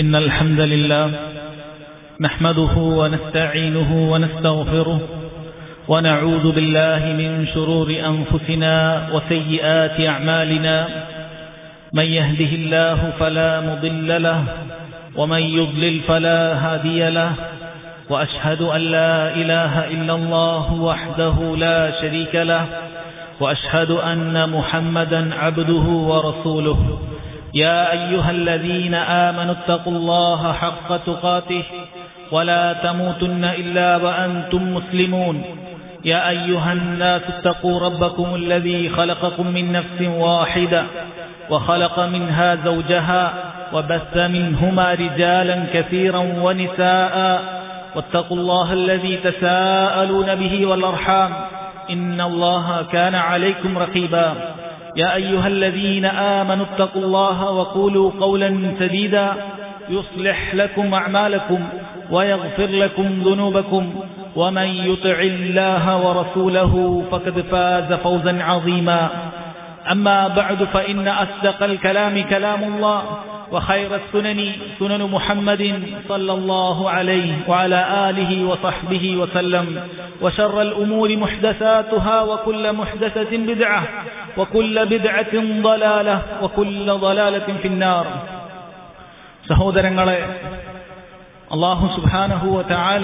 إن الحمد لله نحمده ونستعينه ونستغفره ونعوذ بالله من شرور أنفسنا وسيئات أعمالنا من يهده الله فلا مضل له ومن يضلل فلا هادي له وأشهد أن لا إله إلا الله وحده لا شريك له وأشهد أن محمدا عبده ورسوله يا أيها الذين آمنوا اتقوا الله حق تقاته ولا تموتن إلا وأنتم مسلمون يا أيها الناس اتقوا ربكم الذي خلقكم من نفس واحدة وخلق منها زوجها وبث منهما رجالا كثيرا ونساء واتقوا الله الذي تساءلون به والأرحام إن الله كان عليكم رقيبا يا أيها الذين آمنوا اتقوا الله وقولوا قولا سديدا يصلح لكم أعمالكم ويغفر لكم ذنوبكم ومن يطع الله ورسوله فقد فاز فوزا عظيما أما بعد فإن أصدق الكلام كلام الله وخير السنن سنن محمد صلى الله عليه وعلى آله وصحبه وسلم وشر الأمور محدثاتها وكل محدثة بدعة وكل بدعة ضلالة وكل ضلالة في النار സഹോദരങ്ങളെ അള്ളാഹു സുബാനഹുവ ചാല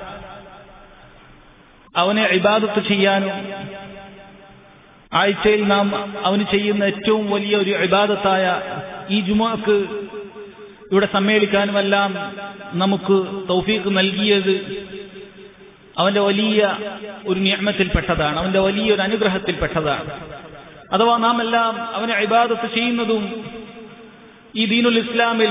അവനെ ഇബാദത്ത് ചെയ്യാനും ആഴ്ചയിൽ നാം അവന് ചെയ്യുന്ന ഏറ്റവും വലിയ ഒരു ഇബാദത്തായ ഈ ജുമാക്ക് ഇവിടെ സമ്മേളിക്കാനുമെല്ലാം നമുക്ക് തൗഫീഖ് നൽകിയത് അവന്റെ വലിയ ഒരു നിയമത്തിൽപ്പെട്ടതാണ് അവന്റെ വലിയൊരു അനുഗ്രഹത്തിൽപ്പെട്ടതാണ് അഥവാ നാം എല്ലാം അവനെ ഇബാദത്ത് ചെയ്യുന്നതും ഈ ദീനുൽ ഇസ്ലാമിൽ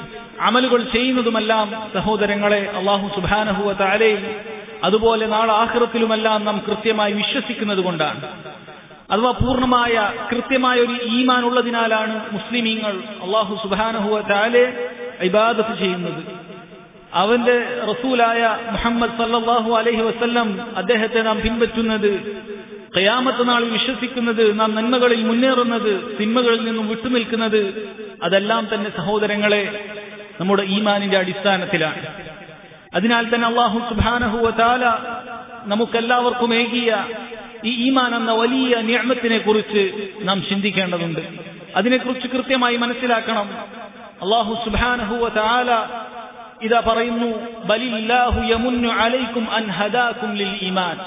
അമലുകൾ ചെയ്യുന്നതുമെല്ലാം സഹോദരങ്ങളെ അള്ളാഹു സുബാനഹുവ താരയിൽ അതുപോലെ നാളെ ആഹ്റത്തിലുമെല്ലാം നാം കൃത്യമായി വിശ്വസിക്കുന്നത് കൊണ്ടാണ് അഥവാ പൂർണ്ണമായ കൃത്യമായ ഒരു ഈമാൻ ഉള്ളതിനാലാണ് മുസ്ലിമീങ്ങൾ അള്ളാഹു സുബാനഹുവ താലെ ഇബാദത്ത് ചെയ്യുന്നത് അവന്റെ റസൂലായ മുഹമ്മദ് സല്ലാഹു അലഹി വസ്ല്ലം അദ്ദേഹത്തെ നാം പിൻപറ്റുന്നത് കയാമത്ത് നാളിൽ വിശ്വസിക്കുന്നത് നാം നന്മകളിൽ മുന്നേറുന്നത് തിന്മകളിൽ നിന്നും വിട്ടുനിൽക്കുന്നത് അതെല്ലാം തന്നെ സഹോദരങ്ങളെ നമ്മുടെ ഈമാനിന്റെ അടിസ്ഥാനത്തിലാണ് അതിനാൽ തന്നെ അള്ളാഹു സുബാനഹുവ താല നമുക്കെല്ലാവർക്കും ഏകിയ ഈ ഈമാൻ എന്ന വലിയ നിയമത്തിനെ കുറിച്ച് നാം ചിന്തിക്കേണ്ടതുണ്ട് അതിനെക്കുറിച്ച് കൃത്യമായി മനസ്സിലാക്കണം അള്ളാഹു സുബാനഹുവ താല ഇതാ പറയുന്നു ബലില്ലാഹു യമുന്നു അലൈക്കും അൻ ഹദാക്കും ലിൽ ഈമാൻ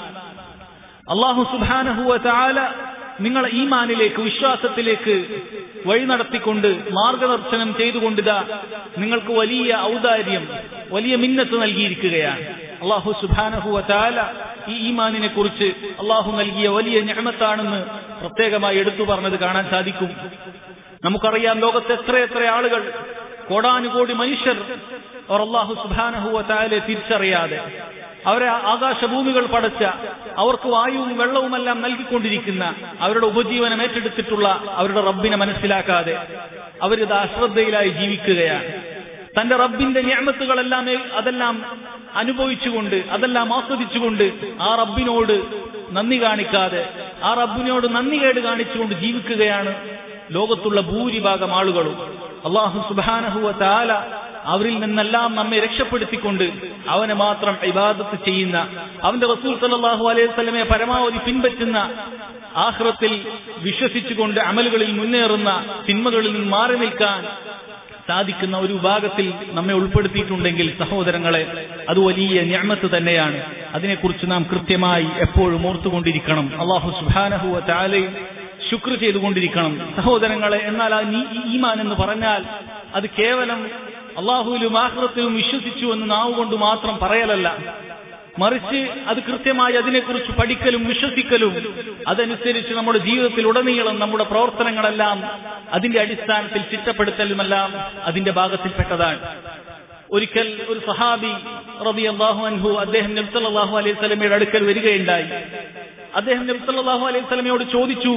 അള്ളാഹു സുബാനഹുവ താല നിങ്ങളെ ഈമാനിലേക്ക് വിശ്വാസത്തിലേക്ക് വഴി നടത്തിക്കൊണ്ട് മാർഗദർശനം ചെയ്തുകൊണ്ടിതാ നിങ്ങൾക്ക് വലിയ ഔദാര്യം വലിയ മിന്നത്ത് നൽകിയിരിക്കുകയാണ് അള്ളാഹു സുബാനഹുവ താല ഈ ഈമാനിനെ കുറിച്ച് അള്ളാഹു നൽകിയ വലിയ ഞാമത്താണെന്ന് പ്രത്യേകമായി എടുത്തു പറഞ്ഞത് കാണാൻ സാധിക്കും നമുക്കറിയാം ലോകത്ത് എത്രയെത്ര ആളുകൾ കോടാനുകോടി മനുഷ്യർ അവർ അള്ളാഹു സുബാനഹുവ താലെ തിരിച്ചറിയാതെ അവരെ ആകാശഭൂമികൾ പടച്ച അവർക്ക് വായുവും വെള്ളവുമെല്ലാം നൽകിക്കൊണ്ടിരിക്കുന്ന അവരുടെ ഉപജീവനം ഏറ്റെടുത്തിട്ടുള്ള അവരുടെ റബ്ബിനെ മനസ്സിലാക്കാതെ അവരിത് അശ്രദ്ധയിലായി ജീവിക്കുകയാണ് തന്റെ റബ്ബിന്റെ ഞാമത്തുകളെല്ലാം അതെല്ലാം അനുഭവിച്ചുകൊണ്ട് അതെല്ലാം ആസ്വദിച്ചുകൊണ്ട് ആ റബ്ബിനോട് നന്ദി കാണിക്കാതെ ആ റബ്ബിനോട് നന്ദി കേട് കാണിച്ചുകൊണ്ട് ജീവിക്കുകയാണ് ലോകത്തുള്ള ഭൂരിഭാഗം ആളുകളും അള്ളാഹു സുബാനഹുവ താല അവരിൽ നിന്നെല്ലാം നമ്മെ രക്ഷപ്പെടുത്തിക്കൊണ്ട് അവനെ മാത്രം ഇബാദത്ത് ചെയ്യുന്ന അവന്റെ റസൂൽ സല്ലാഹു അലൈഹി സ്വലമെ പരമാവധി പിൻപറ്റുന്ന ആഹ്റത്തിൽ വിശ്വസിച്ചുകൊണ്ട് അമലുകളിൽ മുന്നേറുന്ന തിന്മകളിൽ നിന്ന് മാറി നിൽക്കാൻ സാധിക്കുന്ന ഒരു വിഭാഗത്തിൽ നമ്മെ ഉൾപ്പെടുത്തിയിട്ടുണ്ടെങ്കിൽ സഹോദരങ്ങളെ അത് വലിയ ഞാമത്ത് തന്നെയാണ് അതിനെക്കുറിച്ച് നാം കൃത്യമായി എപ്പോഴും ഓർത്തുകൊണ്ടിരിക്കണം അള്ളാഹു സുബാനഹുവ താലയും ശുക്ർ ചെയ്തുകൊണ്ടിരിക്കണം സഹോദരങ്ങളെ എന്നാൽ ആ ഈമാൻ എന്ന് പറഞ്ഞാൽ അത് കേവലം അള്ളാഹുവിലും ആഹ്റത്തിലും വിശ്വസിച്ചു എന്ന് നാവ് കൊണ്ട് മാത്രം പറയലല്ല മറിച്ച് അത് കൃത്യമായി അതിനെക്കുറിച്ച് പഠിക്കലും വിശ്വസിക്കലും അതനുസരിച്ച് നമ്മുടെ ജീവിതത്തിൽ ഉടനീളം നമ്മുടെ പ്രവർത്തനങ്ങളെല്ലാം അതിന്റെ അടിസ്ഥാനത്തിൽ ചിട്ടപ്പെടുത്തലുമെല്ലാം അതിന്റെ ഭാഗത്തിൽപ്പെട്ടതാണ് ഒരിക്കൽ ഒരു സഹാബി റബി അള്ളാഹു അൻഹു അദ്ദേഹം നബ്സല്ലാഹു അലൈഹി സ്വലമയുടെ അടുക്കൽ വരികയുണ്ടായി അദ്ദേഹം നബ്സല്ലാഹു അലൈഹി സ്വലമയോട് ചോദിച്ചു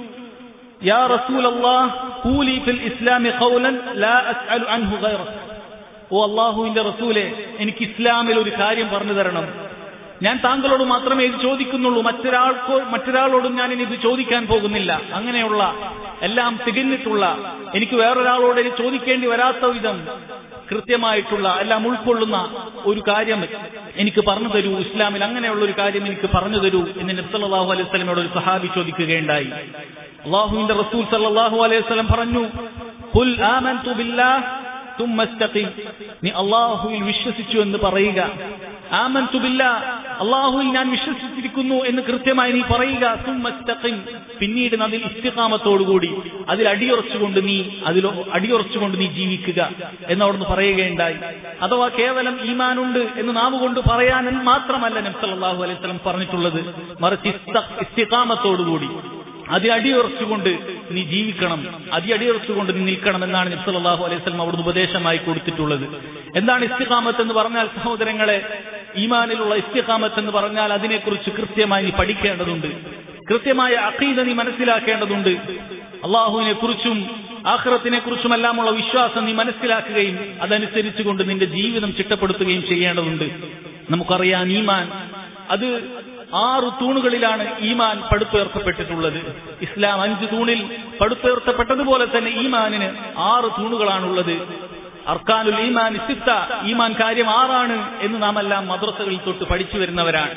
യാ റസൂൽ അള്ളാഹ് കൂലി ഫിൽ ഇസ്ലാമി ഖൗലൻ ലാ അസ്അലു അൻഹു ഗൈറക് ഓ അള്ളാഹുവിന്റെ റസൂലെ എനിക്ക് ഇസ്ലാമിൽ ഒരു കാര്യം പറഞ്ഞു തരണം ഞാൻ താങ്കളോട് മാത്രമേ ഇത് ചോദിക്കുന്നുള്ളൂ മറ്റൊരാൾക്കോ മറ്റൊരാളോടും ഞാൻ ഇനി ഇത് ചോദിക്കാൻ പോകുന്നില്ല അങ്ങനെയുള്ള എല്ലാം തികഞ്ഞിട്ടുള്ള എനിക്ക് വേറൊരാളോട് ഇത് ചോദിക്കേണ്ടി വരാത്ത വിധം കൃത്യമായിട്ടുള്ള എല്ലാം ഉൾക്കൊള്ളുന്ന ഒരു കാര്യം എനിക്ക് പറഞ്ഞു തരൂ ഇസ്ലാമിൽ അങ്ങനെയുള്ള ഒരു കാര്യം എനിക്ക് പറഞ്ഞു തരൂ എന്ന് നബ്സല്ലാഹു അലൈഹി സ്വലമയോട് ഒരു സഹാബി ചോദിക്കുകയുണ്ടായി അള്ളാഹുവിന്റെ റസൂൽ സല്ലാഹു അലൈഹി സ്വലം പറഞ്ഞു "ഖുൽ ആമൻതു ബില്ലാഹ് തുമ്മ ഇസ്തഖിം." നീ അള്ളാഹുവിൽ വിശ്വസിച്ചു എന്ന് പറയുക ആമൻതു ബില്ലാഹ് അള്ളാഹുവിൽ ഞാൻ വിശ്വസിച്ചിരിക്കുന്നു എന്ന് കൃത്യമായി നീ പറയുക തുമ്മ ഇസ്തഖിം. പിന്നീട് അതിൽ ഇസ്തിഖാമത്തോടുകൂടി അതിൽ അടിയുറച്ചുകൊണ്ട് നീ അതിൽ അടിയുറച്ചുകൊണ്ട് നീ ജീവിക്കുക എന്നവിടുന്ന് പറയുകയുണ്ടായി അഥവാ കേവലം ഈമാനുണ്ട് എന്ന് നാവ് കൊണ്ട് പറയാൻ മാത്രമല്ല നബ്സല്ലാഹു അലൈഹി സ്വലം പറഞ്ഞിട്ടുള്ളത് മറിച്ച് ഇസ്ത- ഇസ്തിഖാമത്തോടുകൂടി അതി അടിയുറച്ചുകൊണ്ട് നീ ജീവിക്കണം അതി അടിയുറച്ചുകൊണ്ട് നീ നിൽക്കണം എന്നാണ് നബ്സല്ലാഹു അലൈഹി സ്വലം അവിടുന്ന് ഉപദേശമായി കൊടുത്തിട്ടുള്ളത് എന്താണ് ഇസ്തിഖാമത്ത് എന്ന് പറഞ്ഞാൽ സഹോദരങ്ങളെ ഈമാനിലുള്ള ഇസ്തിഖാമത്ത് എന്ന് പറഞ്ഞാൽ അതിനെക്കുറിച്ച് കൃത്യമായി നീ പഠിക്കേണ്ടതുണ്ട് കൃത്യമായ അഖീദ നീ മനസ്സിലാക്കേണ്ടതുണ്ട് അള്ളാഹുവിനെ കുറിച്ചും ആഖിറത്തിനെ കുറിച്ചുമെല്ലാമുള്ള വിശ്വാസം നീ മനസ്സിലാക്കുകയും അതനുസരിച്ചുകൊണ്ട് നിന്റെ ജീവിതം ചിട്ടപ്പെടുത്തുകയും ചെയ്യേണ്ടതുണ്ട് നമുക്കറിയാം ഈമാൻ അത് ആറ് തൂണുകളിലാണ് ഈമാൻ പടുത്തുയർത്തപ്പെട്ടിട്ടുള്ളത് ഇസ്ലാം അഞ്ച് തൂണിൽ പടുത്തുയർത്തപ്പെട്ടതുപോലെ തന്നെ ഈമാനിന് ആറ് തൂണുകളാണുള്ളത് അർക്കാനുൽ ഈമാൻ സിത്ത ഈമാൻ കാര്യം ആറാണ് എന്ന് നാം എല്ലാം മദ്രസകളിൽ തൊട്ട് പഠിച്ചു വരുന്നവരാണ്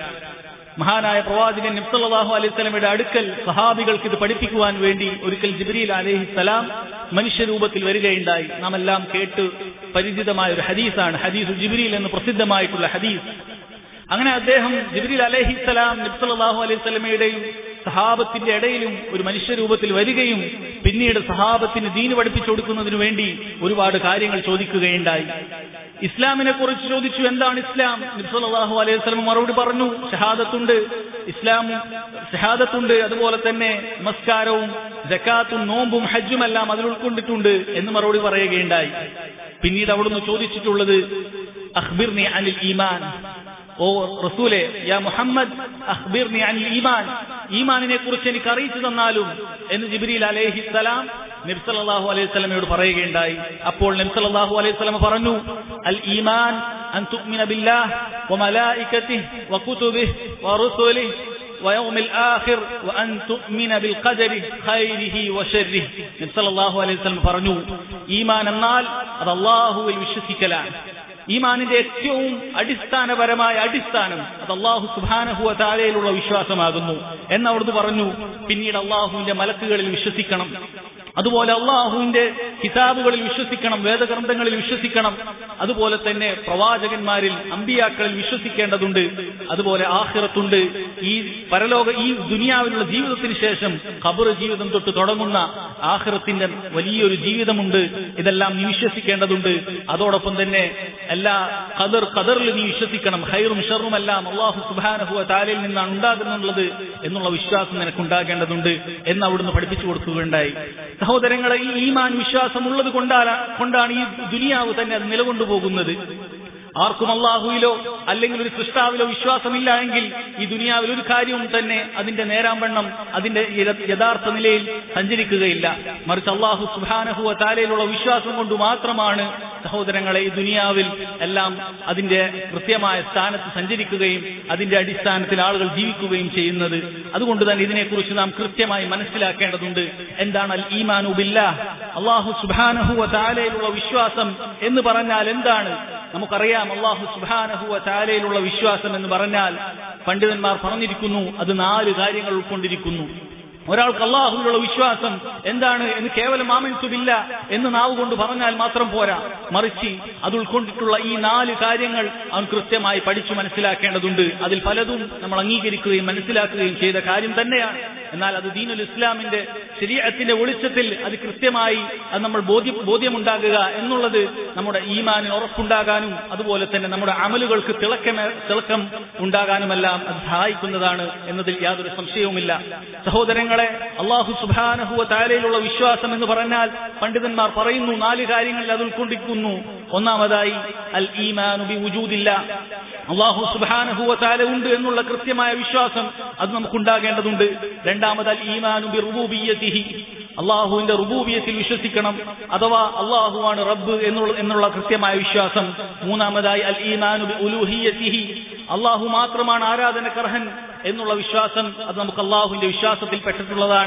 മഹാനായ പ്രവാചകൻ നബ്സല്ലാഹു അലൈഹി സ്വലമയുടെ അടുക്കൽ സഹാബികൾക്ക് ഇത് പഠിപ്പിക്കുവാൻ വേണ്ടി ഒരിക്കൽ ജിബ്രീൽ അലൈഹി സ്വലാം മനുഷ്യരൂപത്തിൽ വരികയുണ്ടായി നാം എല്ലാം കേട്ട് പരിചിതമായ ഒരു ഹദീസാണ് ഹദീസ് ജിബ്രീൽ എന്ന് പ്രസിദ്ധമായിട്ടുള്ള ഹദീസ് അങ്ങനെ അദ്ദേഹം ജിബ്രീൽ അലൈഹി സ്വലാം നബ്സല്ലാഹു അലൈഹി സ്വലമയുടെയും സഹാബത്തിന്റെ ഇടയിലും ഒരു മനുഷ്യരൂപത്തിൽ വരികയും പിന്നീട് സഹാബത്തിന് ദീന് പഠിപ്പിച്ചു കൊടുക്കുന്നതിനു വേണ്ടി ഒരുപാട് കാര്യങ്ങൾ ചോദിക്കുകയുണ്ടായി ഇസ്ലാമിനെ കുറിച്ച് ചോദിച്ചു എന്താണ് ഇസ്ലാം നബ്സല്ലാഹു അലൈഹി വസല്ലം മറുപടി പറഞ്ഞു ഷഹാദത്തുണ്ട് ഇസ്ലാമും ഷഹാദത്തുണ്ട് അതുപോലെ തന്നെ നമസ്കാരവും ജക്കാത്തും നോമ്പും ഹജ്ജും എല്ലാം അതിൽ ഉൾക്കൊണ്ടിട്ടുണ്ട് എന്ന് മറുപടി പറയുകയുണ്ടായി പിന്നീട് അവിടുന്ന് ചോദിച്ചിട്ടുള്ളത് അഖ്ബിർനി അനിൽ ഈമാൻ ഓ റസൂലെ യാ മുഹമ്മദ് അഖ്ബിർനി അനിൽ ഈമാൻ ഈമാനിനെ കുറിച്ച് എനിക്ക് അറിയിച്ചു തന്നാലും എന്ന് ജിബ്രീൽ അലൈഹി സലാം നബ്സല്ലാഹു അലൈഹി സ്വലമയോട് പറയുകയുണ്ടായി അപ്പോൾ നബ്സല്ലാഹു അലൈഹി സ്വലമ പറഞ്ഞു അൽ ഈമാൻ അൻ തുഅ്മിന ബില്ലാഹ് വമലായികതിഹി വകുതുബിഹി വറുസുലിഹി ويوم الآخر وأن تؤمن بالقدر خيره وشره നബി സല്ലല്ലാഹു അലൈഹി വസല്ലം പറഞ്ഞു ഈമാൻ എന്നാൽ അത് അല്ലാഹുവിൽ വിശ്വസിക്കലാണ് ഈമാനിന്റെ ഏറ്റവും അടിസ്ഥാനപരമായ അടിസ്ഥാനം അത് അള്ളാഹു സുബാനഹുവ താഴെയിലുള്ള വിശ്വാസമാകുന്നു എന്നവിടുന്ന് പറഞ്ഞു പിന്നീട് അള്ളാഹുവിന്റെ മലക്കുകളിൽ വിശ്വസിക്കണം അതുപോലെ അള്ളാഹുവിന്റെ കിതാബുകളിൽ വിശ്വസിക്കണം വേദഗ്രന്ഥങ്ങളിൽ വിശ്വസിക്കണം അതുപോലെ തന്നെ പ്രവാചകന്മാരിൽ അമ്പിയാക്കളിൽ വിശ്വസിക്കേണ്ടതുണ്ട് അതുപോലെ ആഹിറത്തുണ്ട് ഈ പരലോക ഈ ദുനിയാവിലുള്ള ജീവിതത്തിന് ശേഷം ഖബർ ജീവിതം തൊട്ട് തുടങ്ങുന്ന ആഹിറത്തിന്റെ വലിയൊരു ജീവിതമുണ്ട് ഇതെല്ലാം നീ വിശ്വസിക്കേണ്ടതുണ്ട് അതോടൊപ്പം തന്നെ എല്ലാ ഖദർ ഖദറിൽ നീ വിശ്വസിക്കണം ഹൈറും ഷറും എല്ലാം അള്ളാഹു സുബാനഹുവ താലയിൽ നിന്നാണ് ഉണ്ടാകുന്നുള്ളത് എന്നുള്ള വിശ്വാസം നിനക്കുണ്ടാകേണ്ടതുണ്ട് എന്ന് അവിടുന്ന് പഠിപ്പിച്ചു കൊടുക്കുകയുണ്ടായി സഹോദരങ്ങളെ ഈ ഈമാൻ വിശ്വാസം ഉള്ളത് കൊണ്ടാണ് കൊണ്ടാണ് ഈ ദുനിയാവ് തന്നെ അത് നിലകൊണ്ടുപോകുന്നത് ആർക്കും അള്ളാഹുവിലോ അല്ലെങ്കിൽ ഒരു സൃഷ്ടാവിലോ വിശ്വാസമില്ല എങ്കിൽ ഈ ദുനിയാവിൽ ഒരു കാര്യവും തന്നെ അതിന്റെ നേരാംവണ്ണം അതിന്റെ യഥ- യഥാർത്ഥ നിലയിൽ സഞ്ചരിക്കുകയില്ല മറിച്ച് അള്ളാഹു സുബാനഹുവ താലയിലുള്ള വിശ്വാസം കൊണ്ട് മാത്രമാണ് സഹോദരങ്ങളെ ഈ ദുനിയാവിൽ എല്ലാം അതിന്റെ കൃത്യമായ സ്ഥാനത്ത് സഞ്ചരിക്കുകയും അതിന്റെ അടിസ്ഥാനത്തിൽ ആളുകൾ ജീവിക്കുകയും ചെയ്യുന്നത് അതുകൊണ്ട് തന്നെ ഇതിനെക്കുറിച്ച് നാം കൃത്യമായി മനസ്സിലാക്കേണ്ടതുണ്ട് എന്താണ് അൽ ഈമാനു ബില്ലാ അള്ളാഹു സുബാനഹുവ താലയിലുള്ള വിശ്വാസം എന്ന് പറഞ്ഞാൽ എന്താണ് നമുക്കറിയാം അള്ളാഹു സുബാനഹുവ താലയിലുള്ള വിശ്വാസം എന്ന് പറഞ്ഞാൽ പണ്ഡിതന്മാർ പറഞ്ഞിരിക്കുന്നു അത് നാല് കാര്യങ്ങൾ ഉൾക്കൊണ്ടിരിക്കുന്നു ഒരാൾക്ക് അള്ളാഹുവിലുള്ള വിശ്വാസം എന്താണ് എന്ന് കേവലം ആമൻസുമില്ല എന്ന് നാവ് കൊണ്ട് പറഞ്ഞാൽ മാത്രം പോരാ മറിച്ച് അത് ഉൾക്കൊണ്ടിട്ടുള്ള ഈ നാല് കാര്യങ്ങൾ അവൻ കൃത്യമായി പഠിച്ചു മനസ്സിലാക്കേണ്ടതുണ്ട് അതിൽ പലതും നമ്മൾ അംഗീകരിക്കുകയും മനസ്സിലാക്കുകയും ചെയ്ത കാര്യം തന്നെയാണ് എന്നാൽ അത് ദീനുൽ ഇസ്ലാമിന്റെ ശരീരത്തിന്റെ വെളിച്ചത്തിൽ അത് കൃത്യമായി അത് നമ്മൾ ബോധ്യ ബോധ്യമുണ്ടാകുക എന്നുള്ളത് നമ്മുടെ ഈമാനിന് ഉറപ്പുണ്ടാകാനും അതുപോലെ തന്നെ നമ്മുടെ അമലുകൾക്ക് തിളക്കമേ തിളക്കം ഉണ്ടാകാനുമെല്ലാം അത് സഹായിക്കുന്നതാണ് എന്നതിൽ യാതൊരു സംശയവുമില്ല സഹോദരങ്ങളെ അള്ളാഹു സുബാനഹുവ താരയിലുള്ള വിശ്വാസം എന്ന് പറഞ്ഞാൽ പണ്ഡിതന്മാർ പറയുന്നു നാല് കാര്യങ്ങളിൽ അത് ഉൾക്കൊണ്ടിരിക്കുന്നു ഒന്നാമതായി അൽ ഈമാനു ബി വുജൂദില്ല അള്ളാഹു സുബാനഹുവ താല ഉണ്ട് എന്നുള്ള കൃത്യമായ വിശ്വാസം അത് നമുക്കുണ്ടാകേണ്ടതുണ്ട് രണ്ടാമത് അൽ ഈമാനു ബി റുബൂബിയത്തിഹി അള്ളാഹുവിന്റെ റുബൂബിയത്തിൽ വിശ്വസിക്കണം അഥവാ അള്ളാഹുവാണ് റബ്ബ് എന്നുള്ള എന്നുള്ള കൃത്യമായ വിശ്വാസം മൂന്നാമതായി അൽ ഈമാനു ബി ഉലൂഹിയത്തിഹി അള്ളാഹു മാത്രമാണ് ആരാധനക്കർഹൻ എന്നുള്ള വിശ്വാസം അത് നമുക്ക് അള്ളാഹുവിന്റെ വിശ്വാസത്തിൽ പെട്ടിട്ടുള്ളതാണ്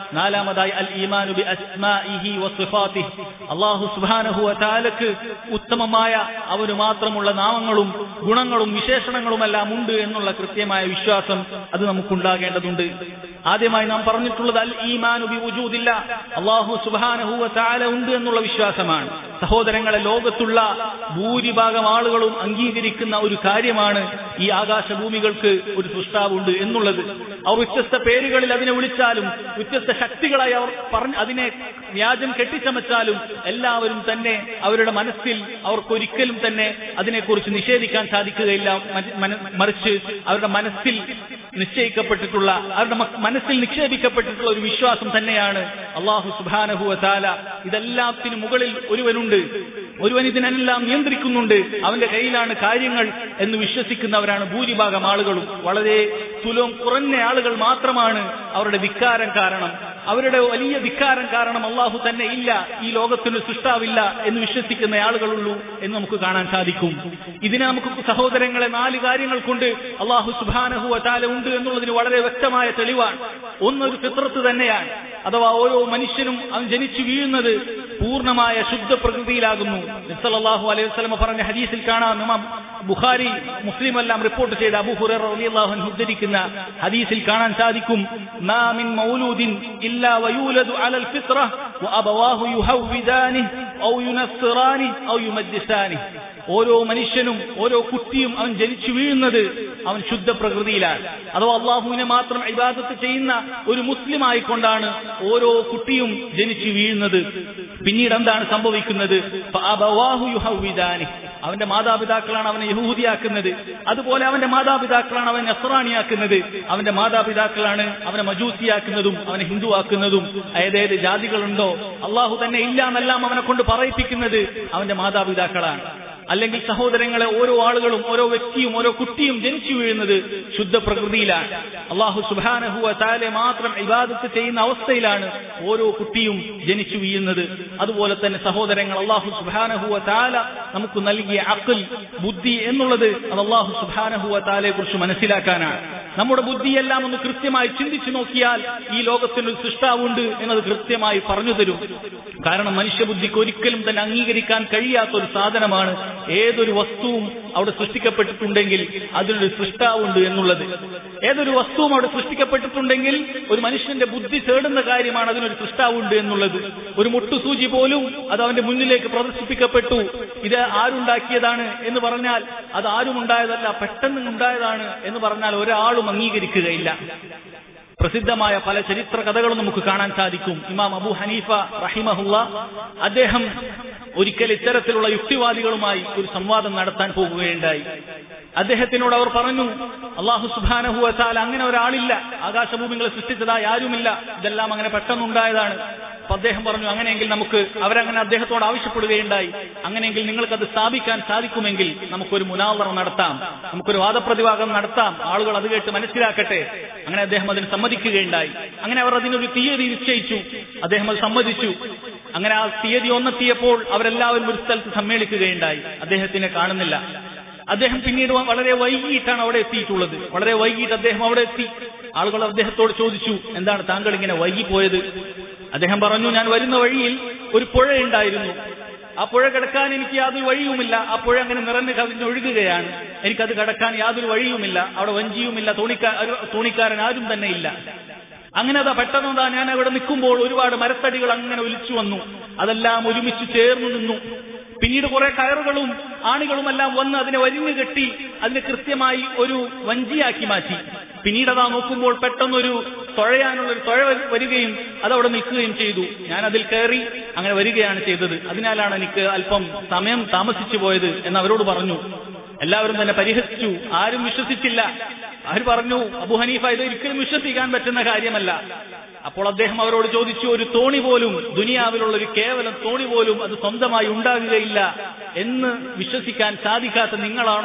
നാലാമതായി അൽ ഈമാനു ബി അസ്മാഇഹി വസിഫാത്തിഹി അല്ലാഹു സുബ്ഹാനഹു വതആലക്ക് ഉത്തമമായ അവന് മാത്രമുള്ള നാമങ്ങളും ഗുണങ്ങളും വിശേഷണങ്ങളുമെല്ലാം ഉണ്ട് എന്നുള്ള കൃത്യമായ വിശ്വാസം അത് നമുക്കുണ്ടാകേണ്ടതുണ്ട് ആദ്യമായി നാം പറഞ്ഞിട്ടുള്ളത് അൽ ഈമാനു ബി വുജൂദില്ല അല്ലാഹു സുബ്ഹാനഹു വതആല ഉണ്ട് എന്നുള്ള വിശ്വാസമാണ് സഹോദരങ്ങളെ ലോകത്തുള്ള ഭൂരിഭാഗം ആളുകളും അംഗീകരിക്കുന്ന ഒരു കാര്യമാണ് ഈ ആകാശഭൂമികൾക്ക് ഒരു സൃഷ്ടാവുണ്ട് എന്നുള്ളത് അവർ വ്യത്യസ്ത പേരുകളിൽ അതിനെ വിളിച്ചാലും വ്യത്യസ്ത ശക്തികളായി അവർ പറഞ്ഞ് അതിനെ വ്യാജം കെട്ടിച്ചമച്ചാലും എല്ലാവരും തന്നെ അവരുടെ മനസ്സിൽ അവർക്കൊരിക്കലും തന്നെ അതിനെക്കുറിച്ച് നിഷേധിക്കാൻ സാധിക്കുകയില്ല മ- മന- മറിച്ച് അവരുടെ മനസ്സിൽ നിശ്ചയിക്കപ്പെട്ടിട്ടുള്ള അവരുടെ മ- മനസ്സിൽ നിക്ഷേപിക്കപ്പെട്ടിട്ടുള്ള ഒരു വിശ്വാസം തന്നെയാണ് അള്ളാഹു സുബാനഹുവ താല ഇതെല്ലാത്തിനും മുകളിൽ ഒരുവനുണ്ട് ഒരുവൻ ഇതിനെല്ലാം നിയന്ത്രിക്കുന്നുണ്ട് അവന്റെ കയ്യിലാണ് കാര്യങ്ങൾ എന്ന് വിശ്വസിക്കുന്നവരാണ് ഭൂരിഭാഗം ആളുകളും വളരെ തുലവും കുറഞ്ഞ ആളുകൾ മാത്രമാണ് അവരുടെ ധിക്കാരം കാരണം അവരുടെ വലിയ ധിക്കാരം കാരണം അള്ളാഹു തന്നെ ഇല്ല ഈ ലോകത്തിന് സൃഷ്ടാവില്ല എന്ന് വിശ്വസിക്കുന്ന ആളുകളുള്ളൂ എന്ന് നമുക്ക് കാണാൻ സാധിക്കും ഇതിനെ നമുക്ക് സഹോദരങ്ങളെ നാല് കാര്യങ്ങൾ കൊണ്ട് അള്ളാഹു സുബാനഹു അതാല ഉണ്ട് എന്നുള്ളതിന് വളരെ വ്യക്തമായ തെളിവാണ് ഒന്നൊരു ഫിത്രത്ത് തന്നെയാണ് അഥവാ ഓരോ മനുഷ്യനും അവൻ ജനിച്ചു വീഴുന്നത് പൂർണ്ണമായ ശുദ്ധ പ്രകൃതിയിലാകുന്നു നബ്സല്ലാഹു അലൈഹി വസല്ലമ പറഞ്ഞ ഹദീസിൽ കാണാം ഇമാം ബുഖാരി മുസ്ലിം എല്ലാം റിപ്പോർട്ട് ചെയ്ത അബൂ ഹുറൈറ റളിയല്ലാഹു അൻഹു ഉദ്ധരിക്കുന്ന ഹദീസിൽ കാണാൻ സാധിക്കും മാ മിൻ മൗലൂദിൻ ഇല്ലാ വയൂലദു അലൽ ഫിത്ര വഅബവാഹു യുഹവ്വിദാനിഹി ഔ യുനസ്സിറാനിഹി ഔ യുമജ്ജിസാനിഹി ഓരോ മനുഷ്യനും ഓരോ കുട്ടിയും അവൻ ജനിച്ചു വീഴുന്നത് അവൻ ശുദ്ധ പ്രകൃതിയിലാണ് അഥവാ അള്ളാഹുവിനെ മാത്രം ഇബാദത്ത് ചെയ്യുന്ന ഒരു മുസ്ലിം ആയിക്കൊണ്ടാണ് ഓരോ കുട്ടിയും ജനിച്ചു വീഴുന്നത് പിന്നീട് എന്താണ് സംഭവിക്കുന്നത് ഫഅബവാഹു യുഹവ്വിദാനിഹി അവന്റെ മാതാപിതാക്കളാണ് അവനെ യഹൂദിയാക്കുന്നത് അതുപോലെ അവന്റെ മാതാപിതാക്കളാണ് അവനെ നസ്രാണിയാക്കുന്നത് അവന്റെ മാതാപിതാക്കളാണ് അവനെ മജൂസിയാക്കുന്നതും അവനെ ഹിന്ദുവാക്കുന്നതും ഏതേത് ജാതികളുണ്ടോ അള്ളാഹു തന്നെ ഇല്ല എന്നെല്ലാം അവനെ കൊണ്ട് പറയിപ്പിക്കുന്നത് അവന്റെ മാതാപിതാക്കളാണ് അല്ലെങ്കിൽ സഹോദരങ്ങളെ ഓരോ ആളുകളും ഓരോ വ്യക്തിയും ഓരോ കുട്ടിയും ജനിച്ചു വീഴുന്നത് ശുദ്ധ പ്രകൃതിയിലാണ് അള്ളാഹു സുബാനഹുവ താലെ മാത്രം ഇബാദത്ത് ചെയ്യുന്ന അവസ്ഥയിലാണ് ഓരോ കുട്ടിയും ജനിച്ചു വീഴുന്നത് അതുപോലെ തന്നെ സഹോദരങ്ങൾ അള്ളാഹു സുബാനഹുവ താല നമുക്ക് നൽകിയ അക്കൽ ബുദ്ധി എന്നുള്ളത് അത് അള്ളാഹു സുബാനഹുവ താലയെ കുറിച്ച് മനസ്സിലാക്കാനാണ് നമ്മുടെ ബുദ്ധിയെല്ലാം ഒന്ന് കൃത്യമായി ചിന്തിച്ചു നോക്കിയാൽ ഈ ലോകത്തിനൊരു സൃഷ്ടാവുണ്ട് എന്നത് കൃത്യമായി പറഞ്ഞു തരും കാരണം മനുഷ്യബുദ്ധിക്ക് ഒരിക്കലും തന്നെ അംഗീകരിക്കാൻ കഴിയാത്ത ഒരു സാധനമാണ് ഏതൊരു വസ്തുവും അവിടെ സൃഷ്ടിക്കപ്പെട്ടിട്ടുണ്ടെങ്കിൽ അതിനൊരു സൃഷ്ടാവുണ്ട് എന്നുള്ളത് ഏതൊരു വസ്തുവും അവിടെ സൃഷ്ടിക്കപ്പെട്ടിട്ടുണ്ടെങ്കിൽ ഒരു മനുഷ്യന്റെ ബുദ്ധി തേടുന്ന കാര്യമാണ് അതിനൊരു സൃഷ്ടാവുണ്ട് എന്നുള്ളത് ഒരു മുട്ടുസൂചി പോലും അത് അവന്റെ മുന്നിലേക്ക് പ്രദർശിപ്പിക്കപ്പെട്ടു ഇത് ആരുണ്ടാക്കിയതാണ് എന്ന് പറഞ്ഞാൽ അത് ആരും ഉണ്ടായതല്ല പെട്ടെന്ന് ഉണ്ടായതാണ് എന്ന് പറഞ്ഞാൽ ഒരാളും അംഗീകരിക്കുകയില്ല പ്രസിദ്ധമായ പല ചരിത്ര കഥകളും നമുക്ക് കാണാൻ സാധിക്കും ഇമാം അബു ഹനീഫ റഹിമഹുല്ല അദ്ദേഹം ഒരിക്കൽ ഇത്തരത്തിലുള്ള യുക്തിവാദികളുമായി ഒരു സംവാദം നടത്താൻ പോകുകയുണ്ടായി അദ്ദേഹത്തിനോട് അവർ പറഞ്ഞു അള്ളാഹു സുബാനഹു വച്ചാൽ അങ്ങനെ ഒരാളില്ല ആകാശഭൂമികളെ സൃഷ്ടിച്ചതായി ആരുമില്ല ഇതെല്ലാം അങ്ങനെ പെട്ടെന്നുണ്ടായതാണ് അപ്പൊ അദ്ദേഹം പറഞ്ഞു അങ്ങനെയെങ്കിൽ നമുക്ക് അവരങ്ങനെ അദ്ദേഹത്തോട് ആവശ്യപ്പെടുകയുണ്ടായി അങ്ങനെയെങ്കിൽ നിങ്ങൾക്കത് സ്ഥാപിക്കാൻ സാധിക്കുമെങ്കിൽ നമുക്കൊരു മുനാവറ നടത്താം നമുക്കൊരു വാദപ്രതിവാദം നടത്താം ആളുകൾ അത് കേട്ട് മനസ്സിലാക്കട്ടെ അങ്ങനെ അദ്ദേഹം അതിന് സമ്മതിക്കുകയുണ്ടായി അങ്ങനെ അവർ അതിനൊരു തീയതി നിശ്ചയിച്ചു അദ്ദേഹം അത് സമ്മതിച്ചു അങ്ങനെ ആ തീയതി ഒന്നെത്തിയപ്പോൾ അവരെല്ലാവരും ഒരു സ്ഥലത്ത് സമ്മേളിക്കുകയുണ്ടായി അദ്ദേഹത്തിനെ കാണുന്നില്ല അദ്ദേഹം പിന്നീട് വളരെ വൈകിട്ടാണ് അവിടെ എത്തിയിട്ടുള്ളത് വളരെ വൈകിട്ട് അദ്ദേഹം അവിടെ എത്തി ആളുകൾ അദ്ദേഹത്തോട് ചോദിച്ചു എന്താണ് താങ്കൾ ഇങ്ങനെ വൈകിപ്പോയത് അദ്ദേഹം പറഞ്ഞു ഞാൻ വരുന്ന വഴിയിൽ ഒരു പുഴയുണ്ടായിരുന്നു ആ പുഴ കിടക്കാൻ എനിക്ക് യാതൊരു വഴിയുമില്ല ആ പുഴ അങ്ങനെ നിറഞ്ഞു കവിഞ്ഞൊഴുകുകയാണ് എനിക്കത് കടക്കാൻ യാതൊരു വഴിയുമില്ല അവിടെ വഞ്ചിയുമില്ല തോണിക്കാ തോണിക്കാരൻ ആരും തന്നെ ഇല്ല അങ്ങനെ അതാ പെട്ടെന്ന് ഞാൻ അവിടെ നിൽക്കുമ്പോൾ ഒരുപാട് മരത്തടികൾ അങ്ങനെ ഒലിച്ചു വന്നു അതെല്ലാം ഒരുമിച്ച് ചേർന്നു നിന്നു പിന്നീട് കുറെ കയറുകളും ആണികളുമെല്ലാം വന്ന് അതിനെ വരിഞ്ഞു കെട്ടി അതിനെ കൃത്യമായി ഒരു വഞ്ചിയാക്കി മാറ്റി പിന്നീട് അതാ നോക്കുമ്പോൾ പെട്ടെന്നൊരു തുഴയാനുള്ള ഒരു തുഴ വരികയും അതവിടെ നിൽക്കുകയും ചെയ്തു ഞാൻ അതിൽ കയറി അങ്ങനെ വരികയാണ് ചെയ്തത് അതിനാലാണ് എനിക്ക് അല്പം സമയം താമസിച്ചു പോയത് എന്ന് അവരോട് പറഞ്ഞു എല്ലാവരും തന്നെ പരിഹസിച്ചു ആരും വിശ്വസിച്ചില്ല അവർ പറഞ്ഞു അബു ഹനീഫ ഇത് ഒരിക്കലും വിശ്വസിക്കാൻ പറ്റുന്ന കാര്യമല്ല അപ്പോൾ അദ്ദേഹം അവരോട് ചോദിച്ചു ഒരു തോണി പോലും ദുനിയാവിലുള്ള ഒരു കേവലം തോണി പോലും അത് സ്വന്തമായി ഉണ്ടാകുകയില്ല എന്ന് വിശ്വസിക്കാൻ സാധിക്കാത്ത നിങ്ങളാണോ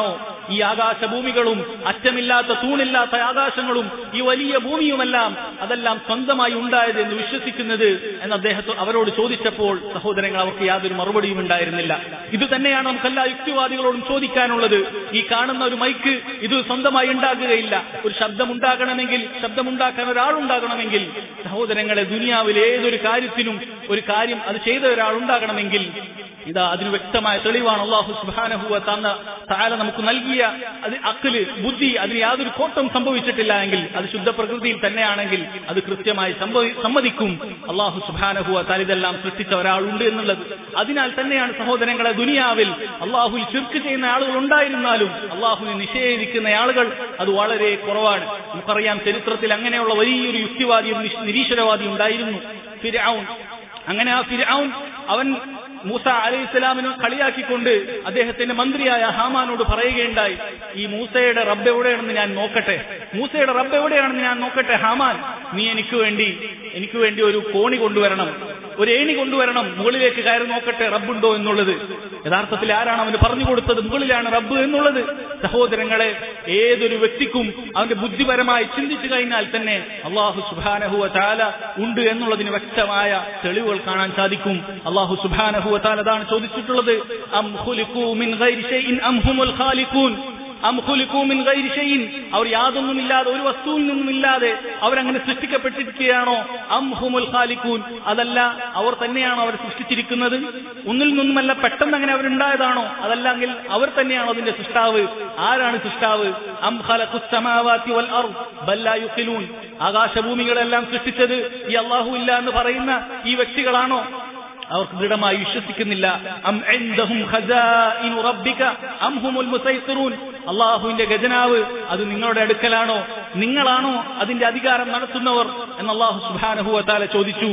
ഈ ആകാശഭൂമികളും അറ്റമില്ലാത്ത തൂണില്ലാത്ത ആകാശങ്ങളും ഈ വലിയ ഭൂമിയുമെല്ലാം അതെല്ലാം സ്വന്തമായി ഉണ്ടായത് എന്ന് വിശ്വസിക്കുന്നത് എന്ന് അദ്ദേഹത്തെ അവരോട് ചോദിച്ചപ്പോൾ സഹോദരങ്ങൾ അവർക്ക് യാതൊരു മറുപടിയും ഉണ്ടായിരുന്നില്ല ഇത് തന്നെയാണ് നമുക്ക് എല്ലാ യുക്തിവാദികളോടും ചോദിക്കാനുള്ളത് ഈ കാണുന്ന ഒരു മൈക്ക് ഇത് സ്വന്തമായി ഉണ്ടാകുകയില്ല ഒരു ശബ്ദം ഉണ്ടാകണമെങ്കിൽ ശബ്ദമുണ്ടാക്കാൻ ഒരാളുണ്ടാകണമെങ്കിൽ സഹോദരങ്ങളെ ദുനിയാവിലെ ഏതൊരു കാര്യത്തിനും ഒരു കാര്യം അത് ചെയ്ത ഒരാളുണ്ടാകണമെങ്കിൽ ഇതാ അതിന് വ്യക്തമായ തെളിവാണ് അള്ളാഹു സുബാനഹുവ തന്ന താല നമുക്ക് നൽകിയ അത് അക്കല് ബുദ്ധി അതിന് യാതൊരു കോട്ടം സംഭവിച്ചിട്ടില്ല എങ്കിൽ അത് ശുദ്ധ പ്രകൃതിയിൽ തന്നെയാണെങ്കിൽ അത് കൃത്യമായി സംഭവി- സമ്മതിക്കും അള്ളാഹു സുബാനഹുവ താല ഇതെല്ലാം സൃഷ്ടിച്ച ഒരാളുണ്ട് എന്നുള്ളത് അതിനാൽ തന്നെയാണ് സഹോദരങ്ങളെ ദുനിയാവിൽ അള്ളാഹുവിൽ ചുരുക്ക് ചെയ്യുന്ന ആളുകൾ ഉണ്ടായിരുന്നാലും അള്ളാഹുവിനെ നിഷേധിക്കുന്ന ആളുകൾ അത് വളരെ കുറവാണ് നമുക്കറിയാം ചരിത്രത്തിൽ അങ്ങനെയുള്ള വലിയൊരു യുക്തിവാദിയും നിഷ്- നിരീശ്വരവാദിയും ഉണ്ടായിരുന്നു ഫിർഔൻ അങ്ങനെ ആ ഫിർഔൻ അവൻ മൂസ അലൈഹി ഇസ്ലാമിനെ കളിയാക്കിക്കൊണ്ട് അദ്ദേഹത്തിന്റെ മന്ത്രിയായ ഹാമാനോട് പറയുകയുണ്ടായി ഈ മൂസയുടെ റബ്ബ് എവിടെയാണെന്ന് ഞാൻ നോക്കട്ടെ മൂസയുടെ റബ്ബ് എവിടെയാണെന്ന് ഞാൻ നോക്കട്ടെ ഹാമാൻ നീ എനിക്ക് വേണ്ടി എനിക്ക് വേണ്ടി ഒരു കോണി കൊണ്ടുവരണം ഒരു ഏണി കൊണ്ടുവരണം മുകളിലേക്ക് കയറി നോക്കട്ടെ റബ്ബുണ്ടോ എന്നുള്ളത് യഥാർത്ഥത്തിൽ ആരാണ് അവന് പറഞ്ഞു കൊടുത്തത് മുകളിലാണ് റബ്ബ് എന്നുള്ളത് സഹോദരങ്ങളെ ഏതൊരു വ്യക്തിക്കും അവന്റെ ബുദ്ധിപരമായി ചിന്തിച്ചു കഴിഞ്ഞാൽ തന്നെ അള്ളാഹു സുബാനഹുവ താല ഉണ്ട് എന്നുള്ളതിന് വ്യക്തമായ തെളിവുകൾ കാണാൻ സാധിക്കും അള്ളാഹു സുബാനഹുവ താല അതാണ് ചോദിച്ചിട്ടുള്ളത് അം ഖുലിഖൂ മിൻ ഗൈരി ഷൈഇൻ അം ഹുമുൽ ഖാലിഖൂൻ അം ഖുലിഖൂ മിൻ ഗൈരി ഷൈഇൻ അവർ യാതൊന്നുമില്ലാതെ ഒരു വസ്തുവിൽ നിന്നുമില്ലാതെ അവരങ്ങനെ സൃഷ്ടിക്കപ്പെട്ടിരിക്കുകയാണോ അം ഹുമുൽ ഖാലിഖൂൻ അതല്ല അവർ തന്നെയാണോ അവർ സൃഷ്ടിച്ചിരിക്കുന്നത് ഒന്നിൽ നിന്നുമല്ല പെട്ടെന്ന് അങ്ങനെ അവരുണ്ടായതാണോ അതല്ലെങ്കിൽ അവർ തന്നെയാണോ അതിന്റെ സൃഷ്ടാവ് ആരാണ് സൃഷ്ടാവ് അം ഖലഖുസ് സമാവാതി വൽ അർദ് ബൽ ലാ യുഖിലൂൻ ആകാശഭൂമികളെല്ലാം സൃഷ്ടിച്ചത് ഈ അല്ലാഹു ഇല്ല എന്ന് പറയുന്ന ഈ വ്യക്തികളാണോ അവർക്ക് ദൃഢമായി വിശ്വസിക്കുന്നില്ല അം ഇൻദഹും ഖസാഇനു റബ്ബിക അം ഹുമുൽ മുസൈത്തിറൂൻ അള്ളാഹുവിന്റെ ഖജനാവ് അത് നിങ്ങളുടെ അടുക്കലാണോ നിങ്ങളാണോ അതിന്റെ അധികാരം നടത്തുന്നവർ എന്ന് അള്ളാഹു സുബ്ഹാനഹു വതആല ചോദിച്ചു